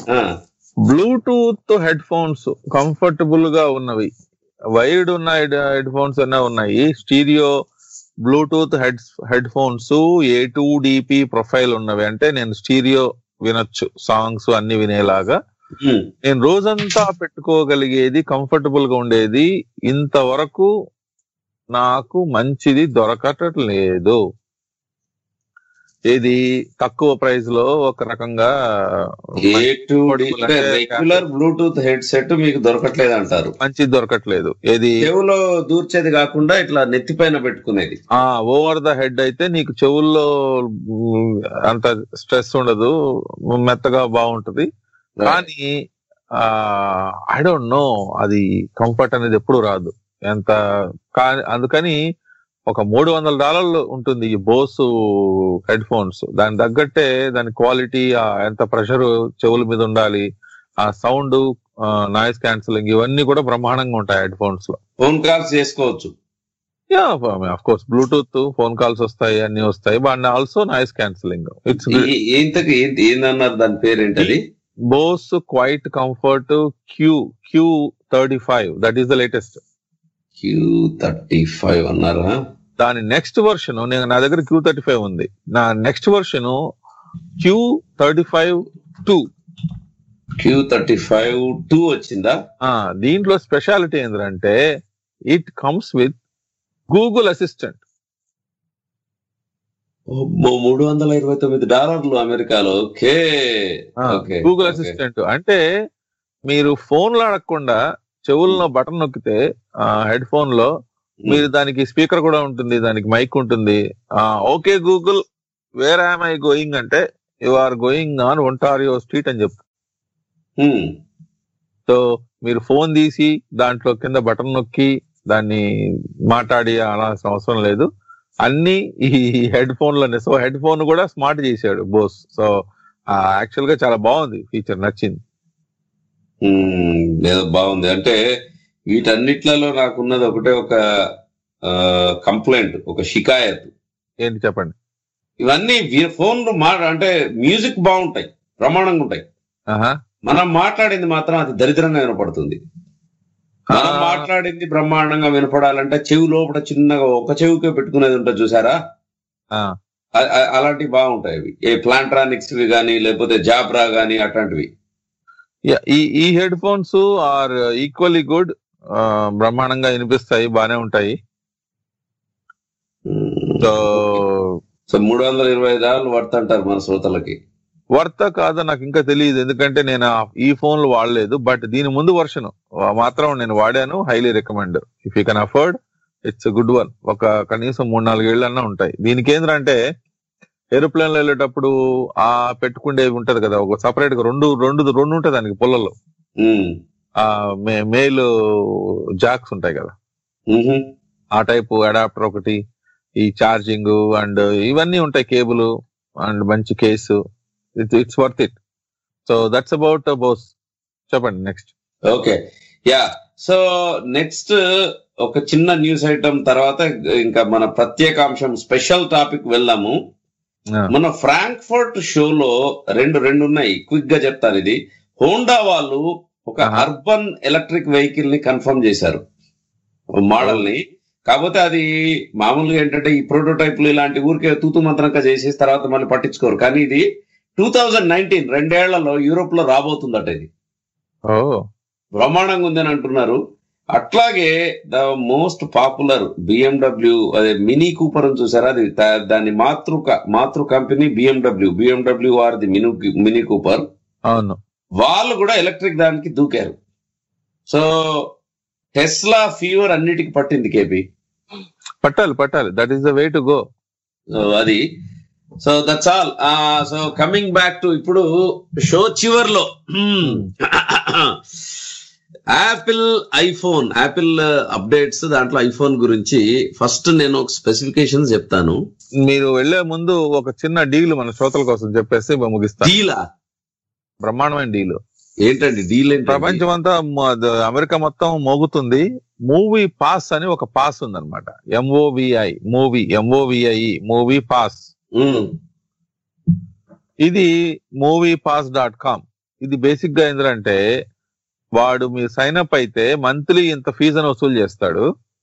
Bluetooth headphones comfortable గా ఉన్నవి వైడ్ ఉన్న హెడ్ ఫోన్స్ అనే ఉన్నాయి stereo Bluetooth head headphones A two DP profile ఉన్నవి అంటే నేను స్టీరియో వినొచ్చు సాంగ్స్ అన్ని వినేలాగా నేను రోజంతా పెట్టుకోగలిగేది కంఫర్టబుల్ గా ఉండేది ఇంతవరకు నాకు మంచిది దొరకట్లేదు ఇది తక్కువ ప్రైస్ లో ఒక రకంగా A two regular Bluetooth headset మీకు దొరకట్లేదు అంటారు మంచిది దొరకట్లేదు ఏది చెవులో దూర్చేది కాకుండా ఇట్లా నెత్తిపైన పెట్టుకునేది ఆ ఓవర్ ద హెడ్ అయితే నీకు చెవుల్లో మ్, అంత స్ట్రెస్ ఉండదు మెత్తగా బాగుంటది కానీ ఐ డోంట్ నో అది కంఫర్ట్ అనేది ఎప్పుడు రాదు ఎంత కానీ అందుకని ఒక మూడు వందల డాలర్లు ఉంటుంది ఈ బోస్ హెడ్ ఫోన్స్ దాని తగ్గట్టే దాని క్వాలిటీ ఎంత ప్రెషర్ చెవుల మీద ఉండాలి ఆ సౌండ్ నాయిస్ క్యాన్సిలింగ్ ఇవన్నీ కూడా బ్రహ్మాండంగా ఉంటాయి హెడ్ ఫోన్స్ లో ఫోన్ కాల్స్ చేసుకోవచ్చు yeah of course Bluetooth phone calls వస్తాయి అన్ని వస్తాయి but also noise cancelling it's ఈ- ఇంతకు ఏంటి ఏందన్నారు దాని పేరు ఏంటది Bose quiet comfort Q Q thirty five that is the latest Q thirty five అన్నారా దాని నెక్స్ట్ వర్షన్ నేను నా దగ్గర క్యూ థర్టీ ఫైవ్ ఉంది నా next version Q thirty five two Q thirty five two వచ్చిందా దీంట్లో స్పెషాలిటీ ఏంటంటే it comes with Google assistant మూడు వందల ఇరవై తొమ్మిది డాలర్లు అమెరికాలో okay okay Google okay. Assistant అంటే మీరు ఫోన్ లో అడగకుండా చెవుల్లో బటన్ నొక్కితే హెడ్ ఫోన్ లో మీరు దానికి స్పీకర్ కూడా ఉంటుంది దానికి మైక్ ఉంటుంది okay Google where I'm I going అంటే you are going on Ontario street అని చెప్పు సో మీరు ఫోన్ తీసి దాంట్లో కింద బటన్ నొక్కి దాన్ని మాట్లాడి అనాల్సిన అవసరం లేదు అన్ని ఈ హెడ్ ఫోన్ లోనే సో హెడ్ ఫోన్ కూడా స్మార్ట్ చేశాడు బోస్ సో యాక్చువల్ గా చాలా బాగుంది ఫీచర్ నచ్చింది మ్మ్. ఏదో బాగుంది అంటే వీటన్నిట్లలో నాకున్నది ఒకటే ఒక కంప్లైంట్ ఒక షికాయత్ ఏంటి చెప్పండి ఇవన్నీ వీ- ఫోన్లు మా అంటే మ్యూజిక్ బాగుంటాయి ప్రమాణంగా ఉంటాయి ఆహా మనం మాట్లాడింది మాత్రం అది దరిద్రంగా వినపడుతుంది మనం మాట్లాడింది బ్రహ్మాండంగా వినపడాలంటే చెవి లోపల చిన్నగా ఒక చెవికే పెట్టుకునేది ఉంటుంది చూసారా ఆ, అ- అ- అలాంటివి బాగుంటాయి అవి ఏ ప్లాంట్రానిక్స్ వి కానీ లేకపోతే జాబ్రా కానీ అట్లాంటివి yeah, ఈ ఈ headphones are equally good బ్రహ్మాండంగా వినిపిస్తాయి బానే ఉంటాయి సో సో మూడు వందల ఇరవై ఐదు డాలర్లు వర్త్ అంటారు మన శ్రోతలకి వర్త కాదో నాకు ఇంకా తెలియదు ఎందుకంటే నేను ఆ- ఈ ఫోన్లు వాడలేదు బట్ దీని ముందు వర్షన్ మాత్రం నేను వాడాను highly recommend if you can afford it's good one ఒక కనీసం మూడు నాలుగు ఏళ్ళన్నా ఉంటాయి దీనికి ఏంటంటే ఏరోప్లేన్ లో వెళ్ళేటప్పుడు ఆ పెట్టుకునేవి ఉంటది కదా ఒక సపరేట్ గా రెండు రెండు రెండు ఉంటాయి దానికి పుల్లలో ఆ మేల్ జాక్స్ ఉంటాయి కదా ఆ టైపు అడాప్టర్ ఒకటి ఈ ఛార్జింగ్ అండ్ ఇవన్నీ ఉంటాయి కేబుల్ అండ్ మంచి case it's worth it so that's about Bose చెప్పండి next okay yeah so next ఒక చిన్న న్యూస్ ఐటమ్ తర్వాత ఇంకా మన ప్రత్యేకాంశం స్పెషల్ టాపిక్ వెళ్దాము మన ఫ్రాంక్ఫర్ట్ షోలో రెండు రెండు ఉన్నాయి క్విక్ గా చెప్తాను ఇది హోండా వాళ్ళు ఒక అర్బన్ ఎలక్ట్రిక్ వెహికల్ ని కన్ఫర్మ్ చేశారు మోడల్ ని కాకపోతే అది మామూలుగా ఏంటంటే ఈ ప్రోటోటైప్లు ఇలాంటి ఊరికే తూతు మంత్రంగా చేసేసి తర్వాత మళ్ళీ పట్టించుకోరు కానీ ఇది టూ థౌజండ్ నైన్టీన్ రెండేళ్లలో యూరోప్ లో రాబోతుందట ఇది ఓ బ్రహ్మాండంగా ఉందని అంటున్నారు అట్లాగే ద మోస్ట్ పాపులర్ బిఎండబ్ల్యూ అదే మినీ కూపర్ అని చూసారా అది దా- దాని మాతృ క- మాతృ company BMW BMW are the Mini Mini Cooper అవును వాళ్ళు కూడా ఎలక్ట్రిక్ దానికి దూకారు సో టెస్లా ఫీవర్ అన్నిటికి పట్టింది కేపీ పట్టాలి పట్టాలి that is the way to go so అది so that's all so coming back to ఇప్పుడు షో చివర్లో యాపిల్ ఐఫోన్ యాపిల్ అప్డేట్స్ దాంట్లో ఐఫోన్ గురించి ఫస్ట్ నేను ఒక స్పెసిఫికేషన్స్ చెప్తాను మీరు వెళ్లే ముందు ఒక చిన్న డీల్ మన శ్రోతల కోసం చెప్పేసి ముగిస్తాను డీలా బ్రహ్మాండమైన డీల్ ఏంటండి డీల్ ఏంటి ప్రపంచం అంతా మ- ద- అమెరికా మొత్తం మోగుతుంది మూవీ పాస్ అని ఒక పాస్ ఉందన్నమాట MOVI movie MOVI movie pass ఇది మూవీ పాస్ డాట్ కామ్ ఇది బేసిక్ గా ఏంటంటే వాడు మీరు సైన్ అప్ అయితే మంత్లీ ఇంత ఫీజు అని వసూలు చేస్తాడు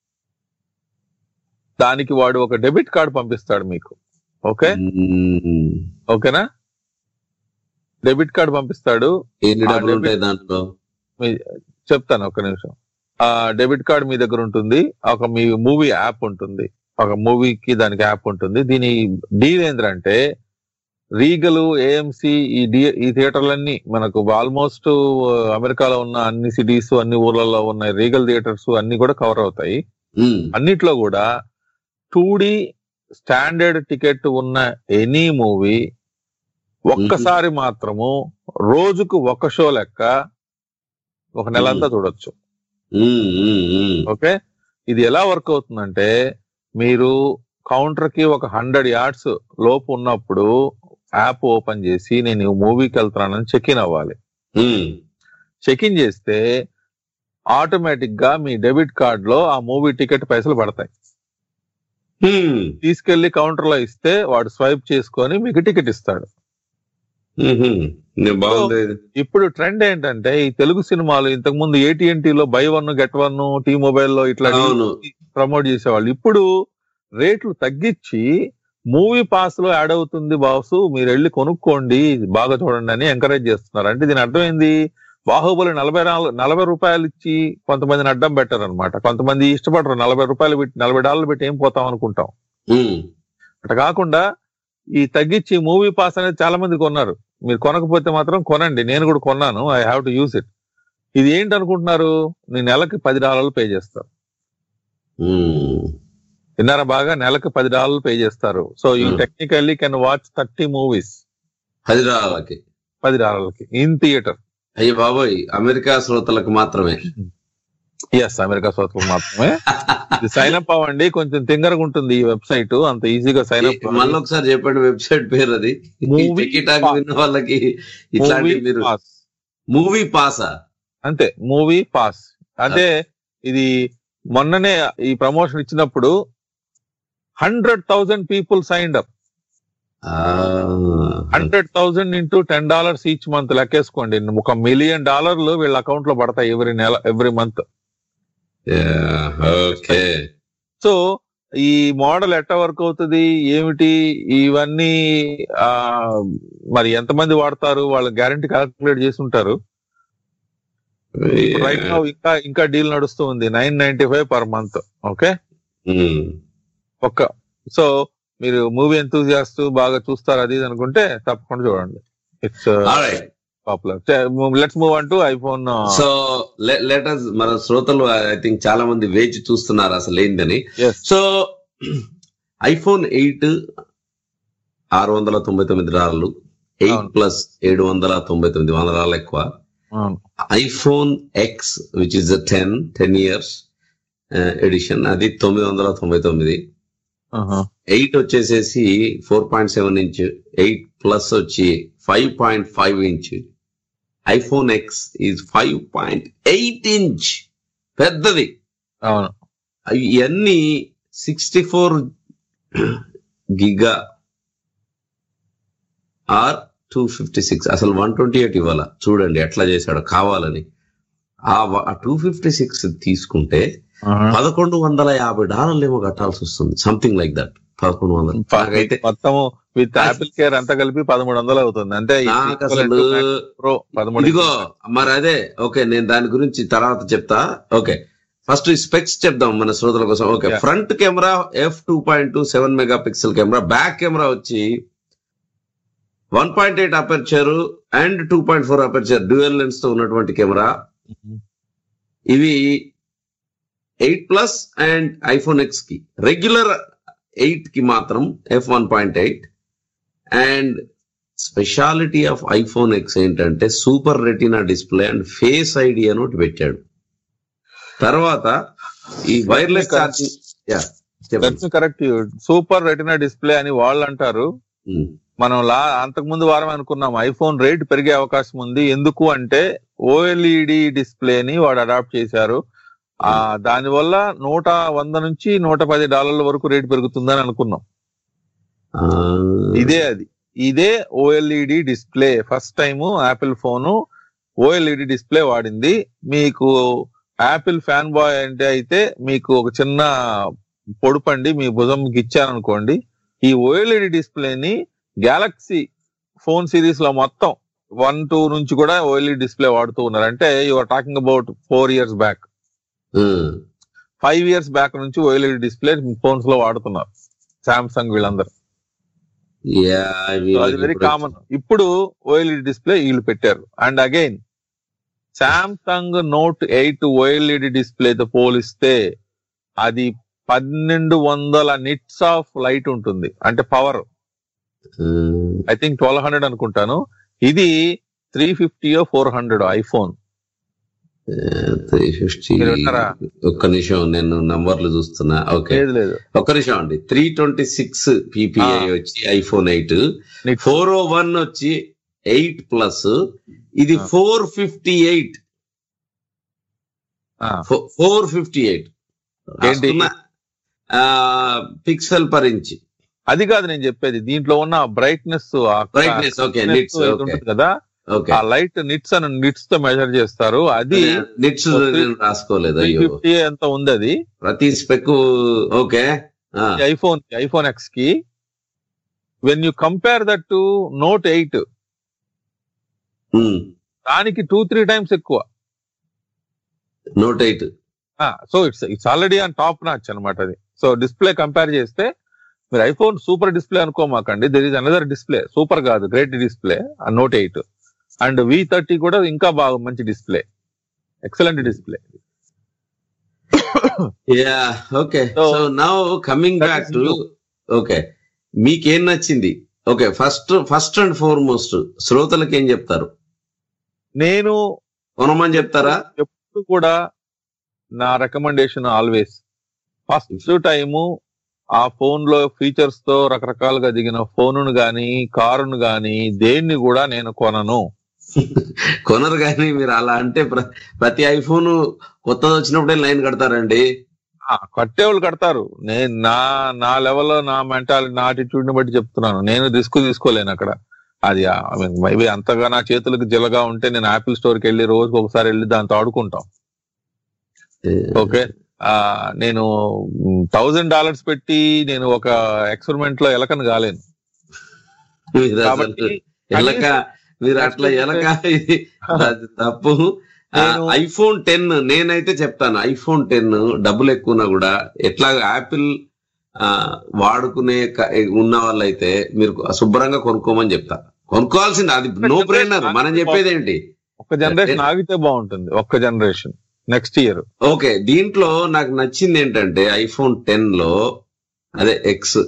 దానికి వాడు ఒక డెబిట్ కార్డ్ పంపిస్తాడు మీకు ఓకే ఓకేనా డెబిట్ కార్డ్ పంపిస్తాడు ఎన్ని ఆ డబ్బులు debit- ఉంటాయి దాంట్లో మీ- చెప్తాను ఒక నిమిషం ఆ డెబిట్ కార్డ్ మీ దగ్గర ఉంటుంది ఒక మీ మూవీ యాప్ ఉంటుంది ఒక మూవీకి దానికి యాప్ ఉంటుంది దీని డీల్ ఏంటంటే రీగల్ ఏఎంసి ఈ డి ఈ థియేటర్లన్నీ మనకు ఆల్మోస్ట్ అమెరికాలో ఉన్న అన్ని సిటీస్ అన్ని ఊర్లలో ఉన్న రీగల్ థియేటర్స్ అన్ని కూడా కవర్ అవుతాయి అన్నిట్లో కూడా టూ డి స్టాండర్డ్ టికెట్ ఉన్న ఎనీ మూవీ ఒక్కసారి మాత్రము రోజుకు ఒక షో లెక్క ఒక నెల అంతా చూడొచ్చు ఓకే ఇది ఎలా వర్క్ అవుతుందంటే మీరు కౌంటర్ కి ఒక హండ్రెడ్ యార్డ్స్ లోపు ఉన్నప్పుడు యాప్ ఓపెన్ చేసి నేను మూవీకి వెళ్తున్నానని చెక్ ఇన్ అవ్వాలి చెక్ ఇన్ చేస్తే ఆటోమేటిక్ గా మీ డెబిట్ కార్డ్ లో ఆ మూవీ టికెట్ పైసలు పడతాయి తీసుకెళ్లి కౌంటర్ లో ఇస్తే వాడు స్వైప్ చేసుకొని మీకు టికెట్ ఇస్తాడు బాగుంది ఇప్పుడు ట్రెండ్ ఏంటంటే ఈ తెలుగు సినిమాలు ఇంతకు ముందు AT&T లో buy one get one T mobile లో ఇట్లా అవును. ప్రమోట్ చేసేవాళ్ళు ఇప్పుడు రేట్లు తగ్గించి మూవీ పాస్ లో యాడ్ అవుతుంది బాసు మీరు వెళ్ళి కొనుక్కోండి బాగా చూడండి అని ఎంకరేజ్ చేస్తున్నారు అంటే దీని అర్థం ఏంది బాహుబలి నలభై నాలుగు నలభై రూపాయలు ఇచ్చి కొంతమందిని అడ్డం పెట్టారు అనమాట కొంతమంది ఇష్టపడరు నలభై రూపాయలు పెట్టి నలభై డాలర్లు పెట్టి ఏం పోతాం అనుకుంటాం అట్లా కాకుండా ఈ తగ్గించి మూవీ పాస్ అనేది చాలా మంది కొన్నారు మీరు కొనకపోతే మాత్రం కొనండి నేను కూడా కొన్నాను I have to use it ఇది ఏంటి అనుకుంటున్నారు నేను నెలకి పది డాలర్లు పే చేస్తారు విన్నారా బాగా నెలకి పది డాలర్లు పే చేస్తారు so you Hmm. Technically can watch thirty movies పది డాలర్లకి పది డాలర్లకి ఇన్ థియేటర్ అయ్యి బాబోయ్ అమెరికా శ్రోతలకు మాత్రమే ఎస్ అమెరికా శ్రోతలకు మాత్రమే ఇది సైన్ అప్ అవ్వండి కొంచెం తింగరగా ఉంటుంది ఈ వెబ్సైట్ అంత ఈజీగా సైన్ అప్ మళ్ళీ ఒకసారి చెప్పండి వెబ్సైట్ పేరు అది Movie టికెట్ విన్న వాళ్ళకి ఇట్లాంటి Movie మీరు Pass. మూవీ పాసా అంతే మూవీ పాస్ అంటే ఇది మొన్ననే ఈ ప్రమోషన్ ఇచ్చినప్పుడు hundred thousand people signed up hundred thousand into ten dollars each month లెక్కేసుకోండి ఒక మిలియన్ డాలర్లు వీళ్ళ అకౌంట్ లో పడతాయి ఎవ్రీ నెల ఎవ్రీ మంత్ ఓకే సో ఈ మోడల్ ఎట్ట వర్క్ అవుతుంది ఏమిటి ఇవన్నీ ఆ మరి ఎంతమంది వాడతారు వాళ్ళ గ్యారంటీ క్యాల్కులేట్ చేసి ఉంటారు రైట్ నౌ ఇంకా ఇంకా డీల్ నడుస్తూ ఉంది nine ninety five per month okay ఒక్క సో మీరు మూవీ ఎంతూజియాస్ట్ బాగా చూస్తారు అది ఇది అనుకుంటే తప్పకుండా చూడండి it's Alright. Popular let's move అంటూ ఐఫోన్ సో లెటర్స్ మన శ్రోతలు ఐ థింక్ చాలా మంది వేచి చూస్తున్నారు అసలు ఏందని సో ఐఫోన్ ఎయిట్ ఆరు వందల తొంభై తొమ్మిది డాలర్లు ఎయిట్ ప్లస్ ఏడు వందల తొంభై తొమ్మిది వందల డాలర్లు ఎక్కువ iPhone X which is ten ten years edition అది తొమ్మిది వందల తొంభై తొమ్మిది ఎయిట్ వచ్చేసేసి four point seven inch eight plus వచ్చి five point five inch iPhone X is five point eight inch పెద్దది అవును ఇవన్నీ sixty four giga or two fifty six అసలు వన్ ట్వంటీ ఎయిట్ ఇవ్వాల చూడండి ఎట్లా చేశాడు కావాలని ఆ టూ ఫిఫ్టీ సిక్స్ తీసుకుంటే పదకొండు వందల యాభై డాలర్లు ఏమో కట్టాల్సి వస్తుంది సంథింగ్ లైక్ దట్ పదకొండు వందలు నాకైతే మొత్తము విత్ యాపిల్ కేర్ అంతా కలిపి పదమూడు వందలు అవుతుంది అంటే నాకు అసలు ప్రో పదమూడు ఇదిగో మరి అదే ఓకే నేను దాని గురించి తర్వాత చెప్తా ఓకే ఫస్ట్ స్పెక్స్ చెప్దాం మన శ్రోతల కోసం okay Yeah. Front camera F two point two seven mega pixel camera back camera వచ్చి one point eight aperture and two point four aperture dual lens తో ఉన్నటువంటి కెమెరా ఇవి eight plus and iPhone X కి regular eight కి మాత్రం F one point eight and speciality of iPhone X ఏంటంటే super retina display and face ID అని ఒకటి పెట్టాడు తర్వాత ఈ wireless charging yeah correct super retina display అని వాళ్ళు అంటారు మనం లా అంతకు ముందు వారం అనుకున్నాం ఐఫోన్ రేట్ పెరిగే అవకాశం ఉంది ఎందుకు అంటే ఓఎల్ఈడి డిస్ప్లేని వాడు అడాప్ట్ చేశారు ఆ దాని వల్ల నూట వంద నుంచి నూట పది డాలర్ల వరకు రేట్ పెరుగుతుందని అనుకున్నాం ఇదే అది ఇదే OLED display first time Apple phone OLED display వాడింది మీకు యాపిల్ ఫ్యాన్ బాయ్ అంటే అయితే మీకు ఒక చిన్న పొడుపండి మీ భుజంకి ఇచ్చారనుకోండి ఈ ఓఎల్ఈడి డిస్ప్లేని గ్యాలక్సీ ఫోన్ సిరీస్ లో మొత్తం వన్ టూ నుంచి కూడా ఓఎల్ఈడి డిస్ప్లే వాడుతూ ఉన్నారు అంటే your talking about four years back five years back నుంచి ఓఎల్ఈడి డిస్ప్లే ఫోన్స్ లో వాడుతున్నారు సామ్సంగ్ వీళ్ళందరూ అది వెరీ కామన్ ఇప్పుడు ఓఎల్ఈడి డిస్ప్లే వీళ్ళు పెట్టారు and again Samsung Note eight OLED డిస్ప్లేతో పోలిస్తే అది పన్నెండు వందల నిట్స్ ఆఫ్ లైట్ ఉంటుంది అంటే power I think twelve hundred అనుకుంటాను ఇది త్రీ ఫిఫ్టీయో four hundred iPhone three fifty మీరు విన్నారా? ఒక్క నిమిషం నేను నంబర్లు చూస్తున్నా ఓకే లేదు లేదు ఒక్క నిమిషం అండి త్రీ ట్వంటీ సిక్స్ పీపీఐ వచ్చి iPhone eight four O one వచ్చి ఎయిట్ ప్లస్ ఇది four fifty eight four fifty eight ఏంటి? పిక్సెల్ పర్ ఇంచ్ అది కాదు నేను చెప్పేది దీంట్లో ఉన్న brightness Brightness, okay, nits, okay. ఉంటుంది కదా ఓకే ఆ లైట్ నిట్స్ అని నిట్స్ తో మెజర్ చేస్తారు అది నిట్స్ నేను రాసుకోలేదు అయ్యో ఫిఫ్టీ ఎంత ఉంది అది ప్రతి spec okay iPhone iPhone X కి when you compare that to Note eight దానికి టూ త్రీ టైమ్స్ ఎక్కువ Note eight so it's it's already on top notch అనమాట అది సో డిస్ప్లే కంపేర్ చేస్తే మీరు ఐఫోన్ సూపర్ డిస్ప్లే అనుకోమాకండి there is another display super కాదు great display Note eight and V thirty కూడా ఇంకా బాగా మంచి display excellent display yeah okay so now coming back to okay మీకేం నచ్చింది okay first first and foremost శ్రోతలకు ఏం చెప్తారు నేను కొనమని చెప్తారా ఎప్పుడు కూడా నా రికమెండేషన్ ఆల్వేస్ ఫస్ట్ టైము ఆ ఫోన్ లో ఫీచర్స్ తో రకరకాలుగా దిగిన ఫోన్ గాని కారును గాని దేన్ని కూడా నేను కొనను కొనరు కానీ మీరు అలా అంటే ప్ర- ప్రతి ఐఫోన్ కొత్తది వచ్చినప్పుడే లైన్ కడతారండి ఆ, కట్టేవాళ్ళు కడతారు నేను నా నా లెవెల్లో నా మెంటాలిటీ నా attitude ని బట్టి చెప్తున్నాను నేను రిస్క్ తీసుకోలేను అక్కడ అది మేబీ అంతగా నా చేతులకు జిలగా ఉంటే నేను యాపిల్ స్టోర్ కి వెళ్ళి రోజుకి ఒకసారి వెళ్ళి దాంతో ఆడుకుంటాం ఓకే ఆ నేను థౌజండ్ డాలర్స్ పెట్టి నేను ఒక ఎక్స్పెరిమెంట్ లో ఎలకను కాలేను మీరు అసలు కాబట్టి ఎలక మీరు అట్లా ఎలక ఇది అది తప్పు నేను- ఐఫోన్ టెన్ నేనైతే చెప్తాను ఐఫోన్ టెన్ డబ్బులు ఎక్కువనా కూడా ఎట్లా యాపిల్ ఆ, వాడుకునే క- ఉన్న వాళ్ళైతే మీరు శుభ్రంగా కొనుక్కోమని చెప్తా కొనుక్కోవాల్సింది అది నో బ్రెయినర్ మనం చెప్పేది ఏంటి ఒక్క జనరేషన్ ఆగితే బాగుంటుంది ఒక్క జనరేషన్ నెక్స్ట్ ఇయర్ ఓకే దీంట్లో నాకు నచ్చింది ఏంటంటే ఐఫోన్ టెన్ లో అదే ఎక్స్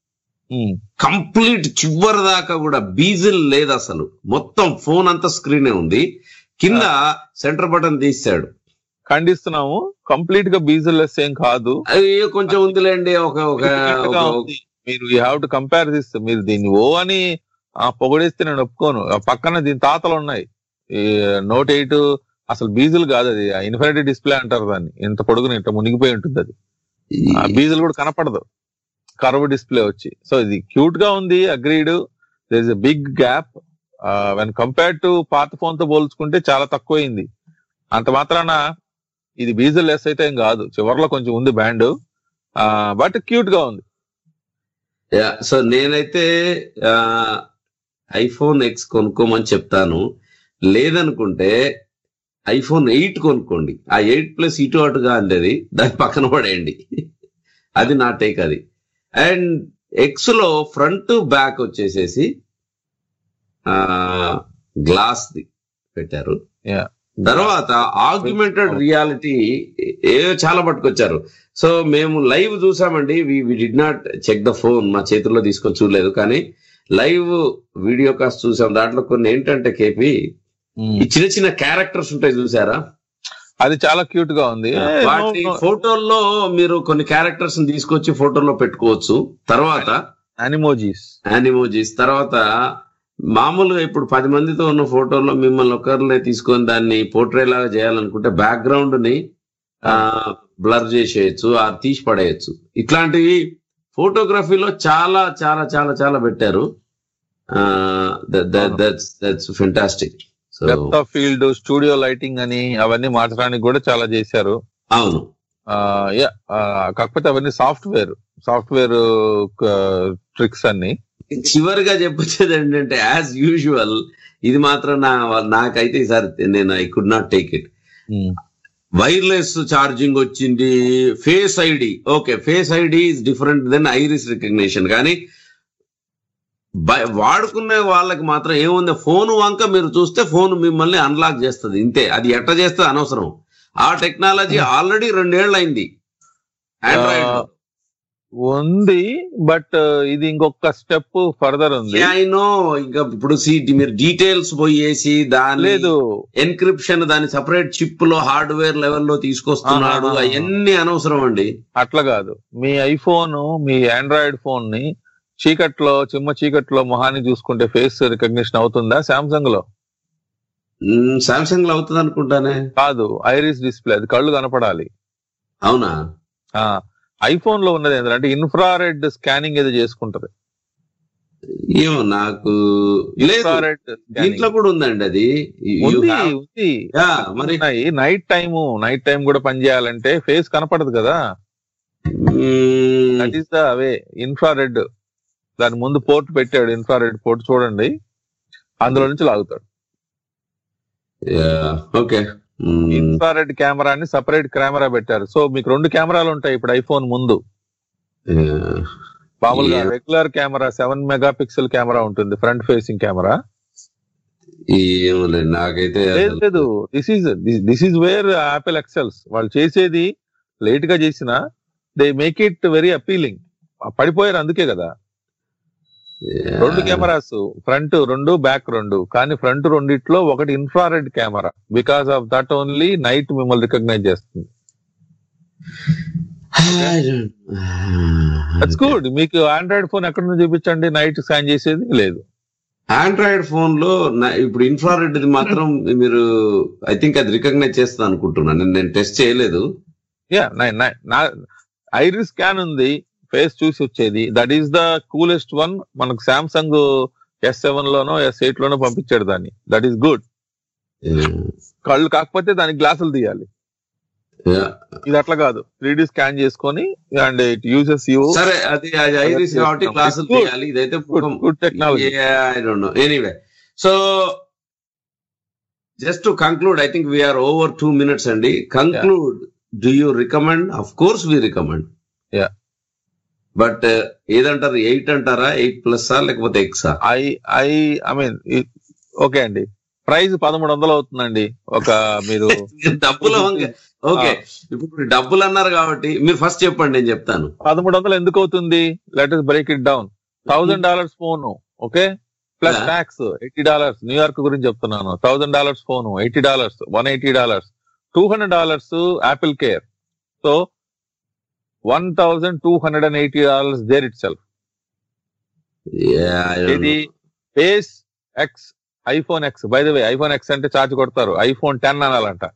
కంప్లీట్ చివరి దాకా కూడా బీజిల్ లేదు అసలు మొత్తం ఫోన్ అంతా స్క్రీనే ఉంది కింద సెంటర్ బటన్ తీసాడు ఖండిస్తున్నాము కంప్లీట్ గా బీజల్ లెస్ ఏం కాదు అయ్యో కొంచెం ఉందిలేండి ఒక ఒక Different గా ఒక- ఉంది. మీరు you have to compare this మీరు దీన్ని ఓ అని ఆ, పొగిడేస్తే నేను ఒప్పుకోను ఆ పక్కన దీని తాతలు ఉన్నాయి ఈ నోట్ ఎయిట్ అసలు బీజులు కాదు అది ఇన్ఫినిటీ డిస్ప్లే అంటారు దాన్ని ఇంత పొడుగున ఇంత మునిగిపోయి ఉంటుంది అది ఆ బీజులు కూడా కనపడదు కర్వ్ డిస్ప్లే వచ్చి సో ఇది క్యూట్ గా ఉంది agreed there is a big gap when compare to పాత ఫోన్ తో పోల్చుకుంటే చాలా తక్కువైంది అంత మాత్రాన ఇది బీజల్ లెస్ అయితే ఏం కాదు చివర్లో కొంచెం ఉంది బ్యాండ్ బట్ క్యూట్ గా ఉంది యా సో నేనైతే ఐఫోన్ ఎక్స్ కొనుక్కోమని చెప్తాను లేదనుకుంటే ఐఫోన్ ఎయిట్ కొనుక్కోండి ఆ ఎయిట్ ప్లస్ ఇటు అటుగా అందేది దాని పక్కన పడేయండి అది నా టేక్ అది అండ్ ఎక్స్ లో ఫ్రంట్ బ్యాక్ వచ్చేసేసి గ్లాస్ ది పెట్టారు తర్వాత ఆగ్యుమెంటెడ్ రియాలిటీ ఏ చాలా పట్టుకొచ్చారు సో మేము లైవ్ చూసామండి we did not check the phone మా చేతుల్లో తీసుకొని చూడలేదు కానీ లైవ్ వీడియో కాస్ట్ చూసాం దాంట్లో కొన్ని ఏంటంటే కేపీ ఈ చిన్న చిన్న క్యారెక్టర్స్ ఉంటాయి చూసారా అది చాలా క్యూట్ గా ఉంది ఏ, వాటి no, no. ఫోటోల్లో మీరు కొన్ని క్యారెక్టర్స్ తీసుకొచ్చి ఫోటోలో పెట్టుకోవచ్చు తర్వాత యానిమోజీస్ యానిమోజీస్ తర్వాత మామూలుగా ఇప్పుడు పది మందితో ఉన్న ఫోటోలో మిమ్మల్ని ఒకరినే తీసుకొని దాన్ని పోర్ట్రే లాగా చేయాలనుకుంటే బ్యాక్గ్రౌండ్ ని బ్లర్ చేసేయచ్చు ఆ తీసి పడేయచ్చు ఇట్లాంటివి ఫోటోగ్రఫీలో చాలా చాలా చాలా చాలా పెట్టారు that's that's fantastic so depth of field studio lighting అని అవన్నీ మార్చడానికి కూడా చాలా చేశారు అవును యా కాకపోతే అవన్నీ సాఫ్ట్వేర్ సాఫ్ట్వేర్ ట్రిక్స్ అన్ని చివరిగా చెప్పొచ్చేది ఏంటంటే యాజ్ యూజువల్ ఇది మాత్రం నా నాకైతే ఈసారి నేను I could not take it wireless charging వచ్చింది face ID okay face ID is different then iris recognition కానీ బ- వాడుకునే వాళ్ళకి మాత్రం ఏముంది ఫోన్ వంక మీరు చూస్తే ఫోన్ మిమ్మల్ని అన్లాక్ చేస్తుంది ఇంతే అది ఎట్ట చేస్తుంది అనవసరం ఆ టెక్నాలజీ ఆల్రెడీ రెండేళ్ళు అయింది ఆండ్రాయిడ్ లో. ఉంది బట్ ఇది ఇంకొక స్టెప్ ఫర్దర్ ఉంది ఐ నో ఇంకా ఇప్పుడు see, మీరు డీటెయిల్స్ పోయేసి దాని లేదు. ఎన్క్రిప్షన్ దాని సపరేట్ చిప్ లో హార్డ్వేర్ లెవెల్లో తీసుకొస్తున్నాడు ఆహా. అవన్నీ అనవసరం అండి అట్లా కాదు మీ ఐఫోన్ మీ ఆండ్రాయిడ్ ఫోన్ ని చీకట్లో చిమ్మ చీకట్లో మొహాన్ని చూసుకుంటే ఫేస్ రికగ్నిషన్ అవుతుందా సామ్సంగ్ లో సామ్సంగ్ లో అవుతుంది అనుకుంటానే కాదు ఐరిస్ డిస్ప్లే అది కళ్ళు కనపడాలి అవునా ఐఫోన్ లో ఉన్నది ఏంటంటే ఇన్ఫ్రారెడ్ స్కానింగ్ ఏదో చేసుకుంటది ఏమో నాకు లేదు ఇన్ఫ్రారెడ్ దీంట్లో కూడా ఉందండి అది You ఉంది have- ఉంది Yeah, మరి నైట్ టైము నైట్ టైం కూడా పని చేయాలంటే ఫేస్ కనపడదు కదా దట్ ఈస్ ద అవే ఇన్ఫ్రారెడ్ దాని ముందు పోర్ట్ పెట్టాడు ఇన్ఫ్రారెడ్ పోర్ట్ చూడండి అందులో నుంచి లాగుతాడు ఓకే ఇన్ఫ్రారెడ్ కెమెరాని సపరేట్ కెమెరా పెట్టారు సో మీకు రెండు కెమెరాలు ఉంటాయి ఇప్పుడు ఐఫోన్ ముందు మామూలుగా Yeah. Regular camera seven mega pixel camera ఉంటుంది ఫ్రంట్ ఫేసింగ్ కెమెరా ఏమోలేదు నాకైతే లేదు లేదు this is this is where Apple excels వాళ్ళు చేసేది లేట్ గా చేసినా they make it very appealing పడిపోయారు అందుకే కదా రెండు కెమెరాస్ ఫ్రంట్ రెండు బ్యాక్ రెండు కానీ ఫ్రంట్ రెండిట్లో ఒకటి infrared camera because of that only night మిమ్మల్ని రికగ్నైజ్ చేస్తుంది దట్స్ గుడ్ మీకు ఆండ్రాయిడ్ ఫోన్ ఎక్కడ నుంచి చూపించండి నైట్ స్కాన్ చేసేది లేదు ఆండ్రాయిడ్ ఫోన్ లో నా- ఇప్పుడు ఇన్ఫ్రారెడ్ మాత్రం మీరు ఐ థింక్ అది రికగ్నైజ్ చేస్తుంది అనుకుంటున్నాను నేను- నేను టెస్ట్ చేయలేదు యా నా ఐరిస్ స్కాన్ ఉంది ఫేస్ చూసి వచ్చేది that is the coolest one మనకు సామ్సంగ్ ఎస్ సెవెన్ లోనో ఎస్ ఎయిట్ లోనో పంపించాడు దాన్ని దట్ ఈస్ గుడ్ కళ్ళు కాకపోతే దానికి గ్లాసులు తీయాలి ఇది అట్లా కాదు త్రీ డి స్కాన్ చేసుకొని అండ్ ఇట్ యూజెస్ యూ సరే అది అది ఐరిస్ కాబట్టి క్లాసులు తీయాలి ఇదైతే good technology I don't know anyway so just to conclude I think we're over two minutes అండి conclude do you recommend of course we recommend yeah but ఏదంటారు eight అంటారా ఎయిట్ ప్లస్ ఆ లేకపోతే ఎక్సా I I I mean okay అండి price పదమూడు వందలు అవుతుందండి ఒక మీరు డబ్బులు ఓకే ఇప్పుడు డబ్బులు అన్నారు కాబట్టి మీరు ఫస్ట్ చెప్పండి నేను చెప్తాను పదమూడు వందలు ఎందుకు అవుతుంది let us break it down thousand dollars phone okay plus Yeah. Tax eighty dollars New York గురించి చెప్తున్నాను thousand dollars phone eighty dollars one eighty dollars two hundred dollars Apple care so one thousand two hundred and eighty dollars there itself ఇది base X iPhone X by the way iPhone X అంటే charge కొడతారు iPhone ten అనాలంట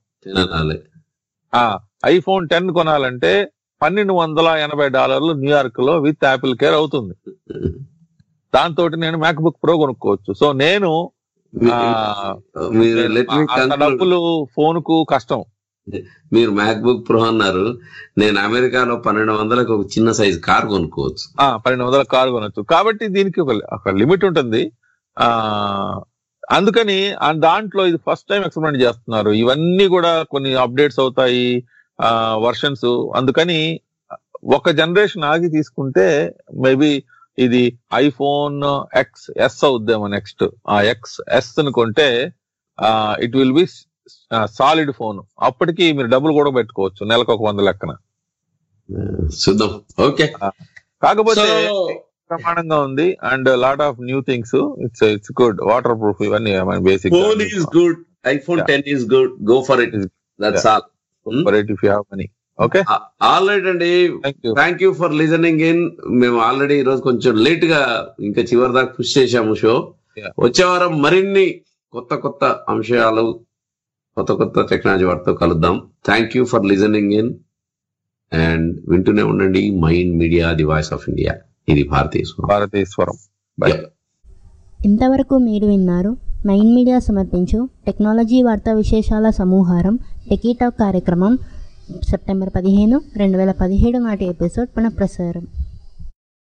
iPhone ten కొనాలంటే పన్నెండు వందల ఎనభై డాలర్లు New York లో విత్ యాపిల్ కేర్ అవుతుంది దాంతో నేను మ్యాక్ బుక్ ప్రో కొనుక్కోవచ్చు సో నేను ఆ, మీరు let me అంత conclude. డబ్బులు ఫోన్ కు కష్టం మీరు మ్యాక్ బుక్ ప్రో అన్నారు నేను అమెరికాలో పన్నెండు వందలకు ఒక చిన్న సైజ్ కార్ కొనుక్కోవచ్చు ఆ, పన్నెండు వందల కారు కొనొచ్చు కాబట్టి దీనికి ఒక ఒక లిమిట్ ఉంటుంది ఆ అందుకని ఆ దాంట్లో ఇది ఫస్ట్ టైం ఎక్స్పెరిమెంట్ చేస్తున్నారు ఇవన్నీ కూడా కొన్ని అప్డేట్స్ అవుతాయి వర్షన్స్ అందుకని ఒక జనరేషన్ ఆగి తీసుకుంటే మేబీ ఇది ఐఫోన్ ఎక్స్ ఎస్ అవుద్దేమో నెక్స్ట్ ఆ ఎక్స్ ఎస్ ని కొంటే it will be solid phone అప్పటికి మీరు డబ్బులు కూడా పెట్టుకోవచ్చు నెలకు ఒక వంద లెక్కన చూద్దాం ఓకే కాకపోతే So- ప్రమాణంగా ఉంది and lot of new things it's it's good waterproof ఇవన్నీ basic phone is good iPhone ten is good go for it that's all for it if you have money okay all right అండి thank you for listening in మేము ఆల్రెడీ ఈ రోజు కొంచెం late గా ఇంకా చివరి దాకా పుష్ చేశాము షో వచ్చే వారం మరిన్ని కొత్త కొత్త అంశాలు కొత్త కొత్త టెక్నాలజీ వాటితో కలుద్దాం thank you for listening in and వింటూనే ఉండండి Mind Media the voice of India ఇది భారతీయ స్వరం. భారతీయ స్వరం ఇంతవరకు మీరు విన్నారు మైండ్ మీడియా సమర్పించు టెక్నాలజీ వార్తా విశేషాల సమూహారం టెకీటాక్ కార్యక్రమం సెప్టెంబర్ పదిహేను రెండు వేల పదిహేడు నాటి ఎపిసోడ్ పునఃప్రసారం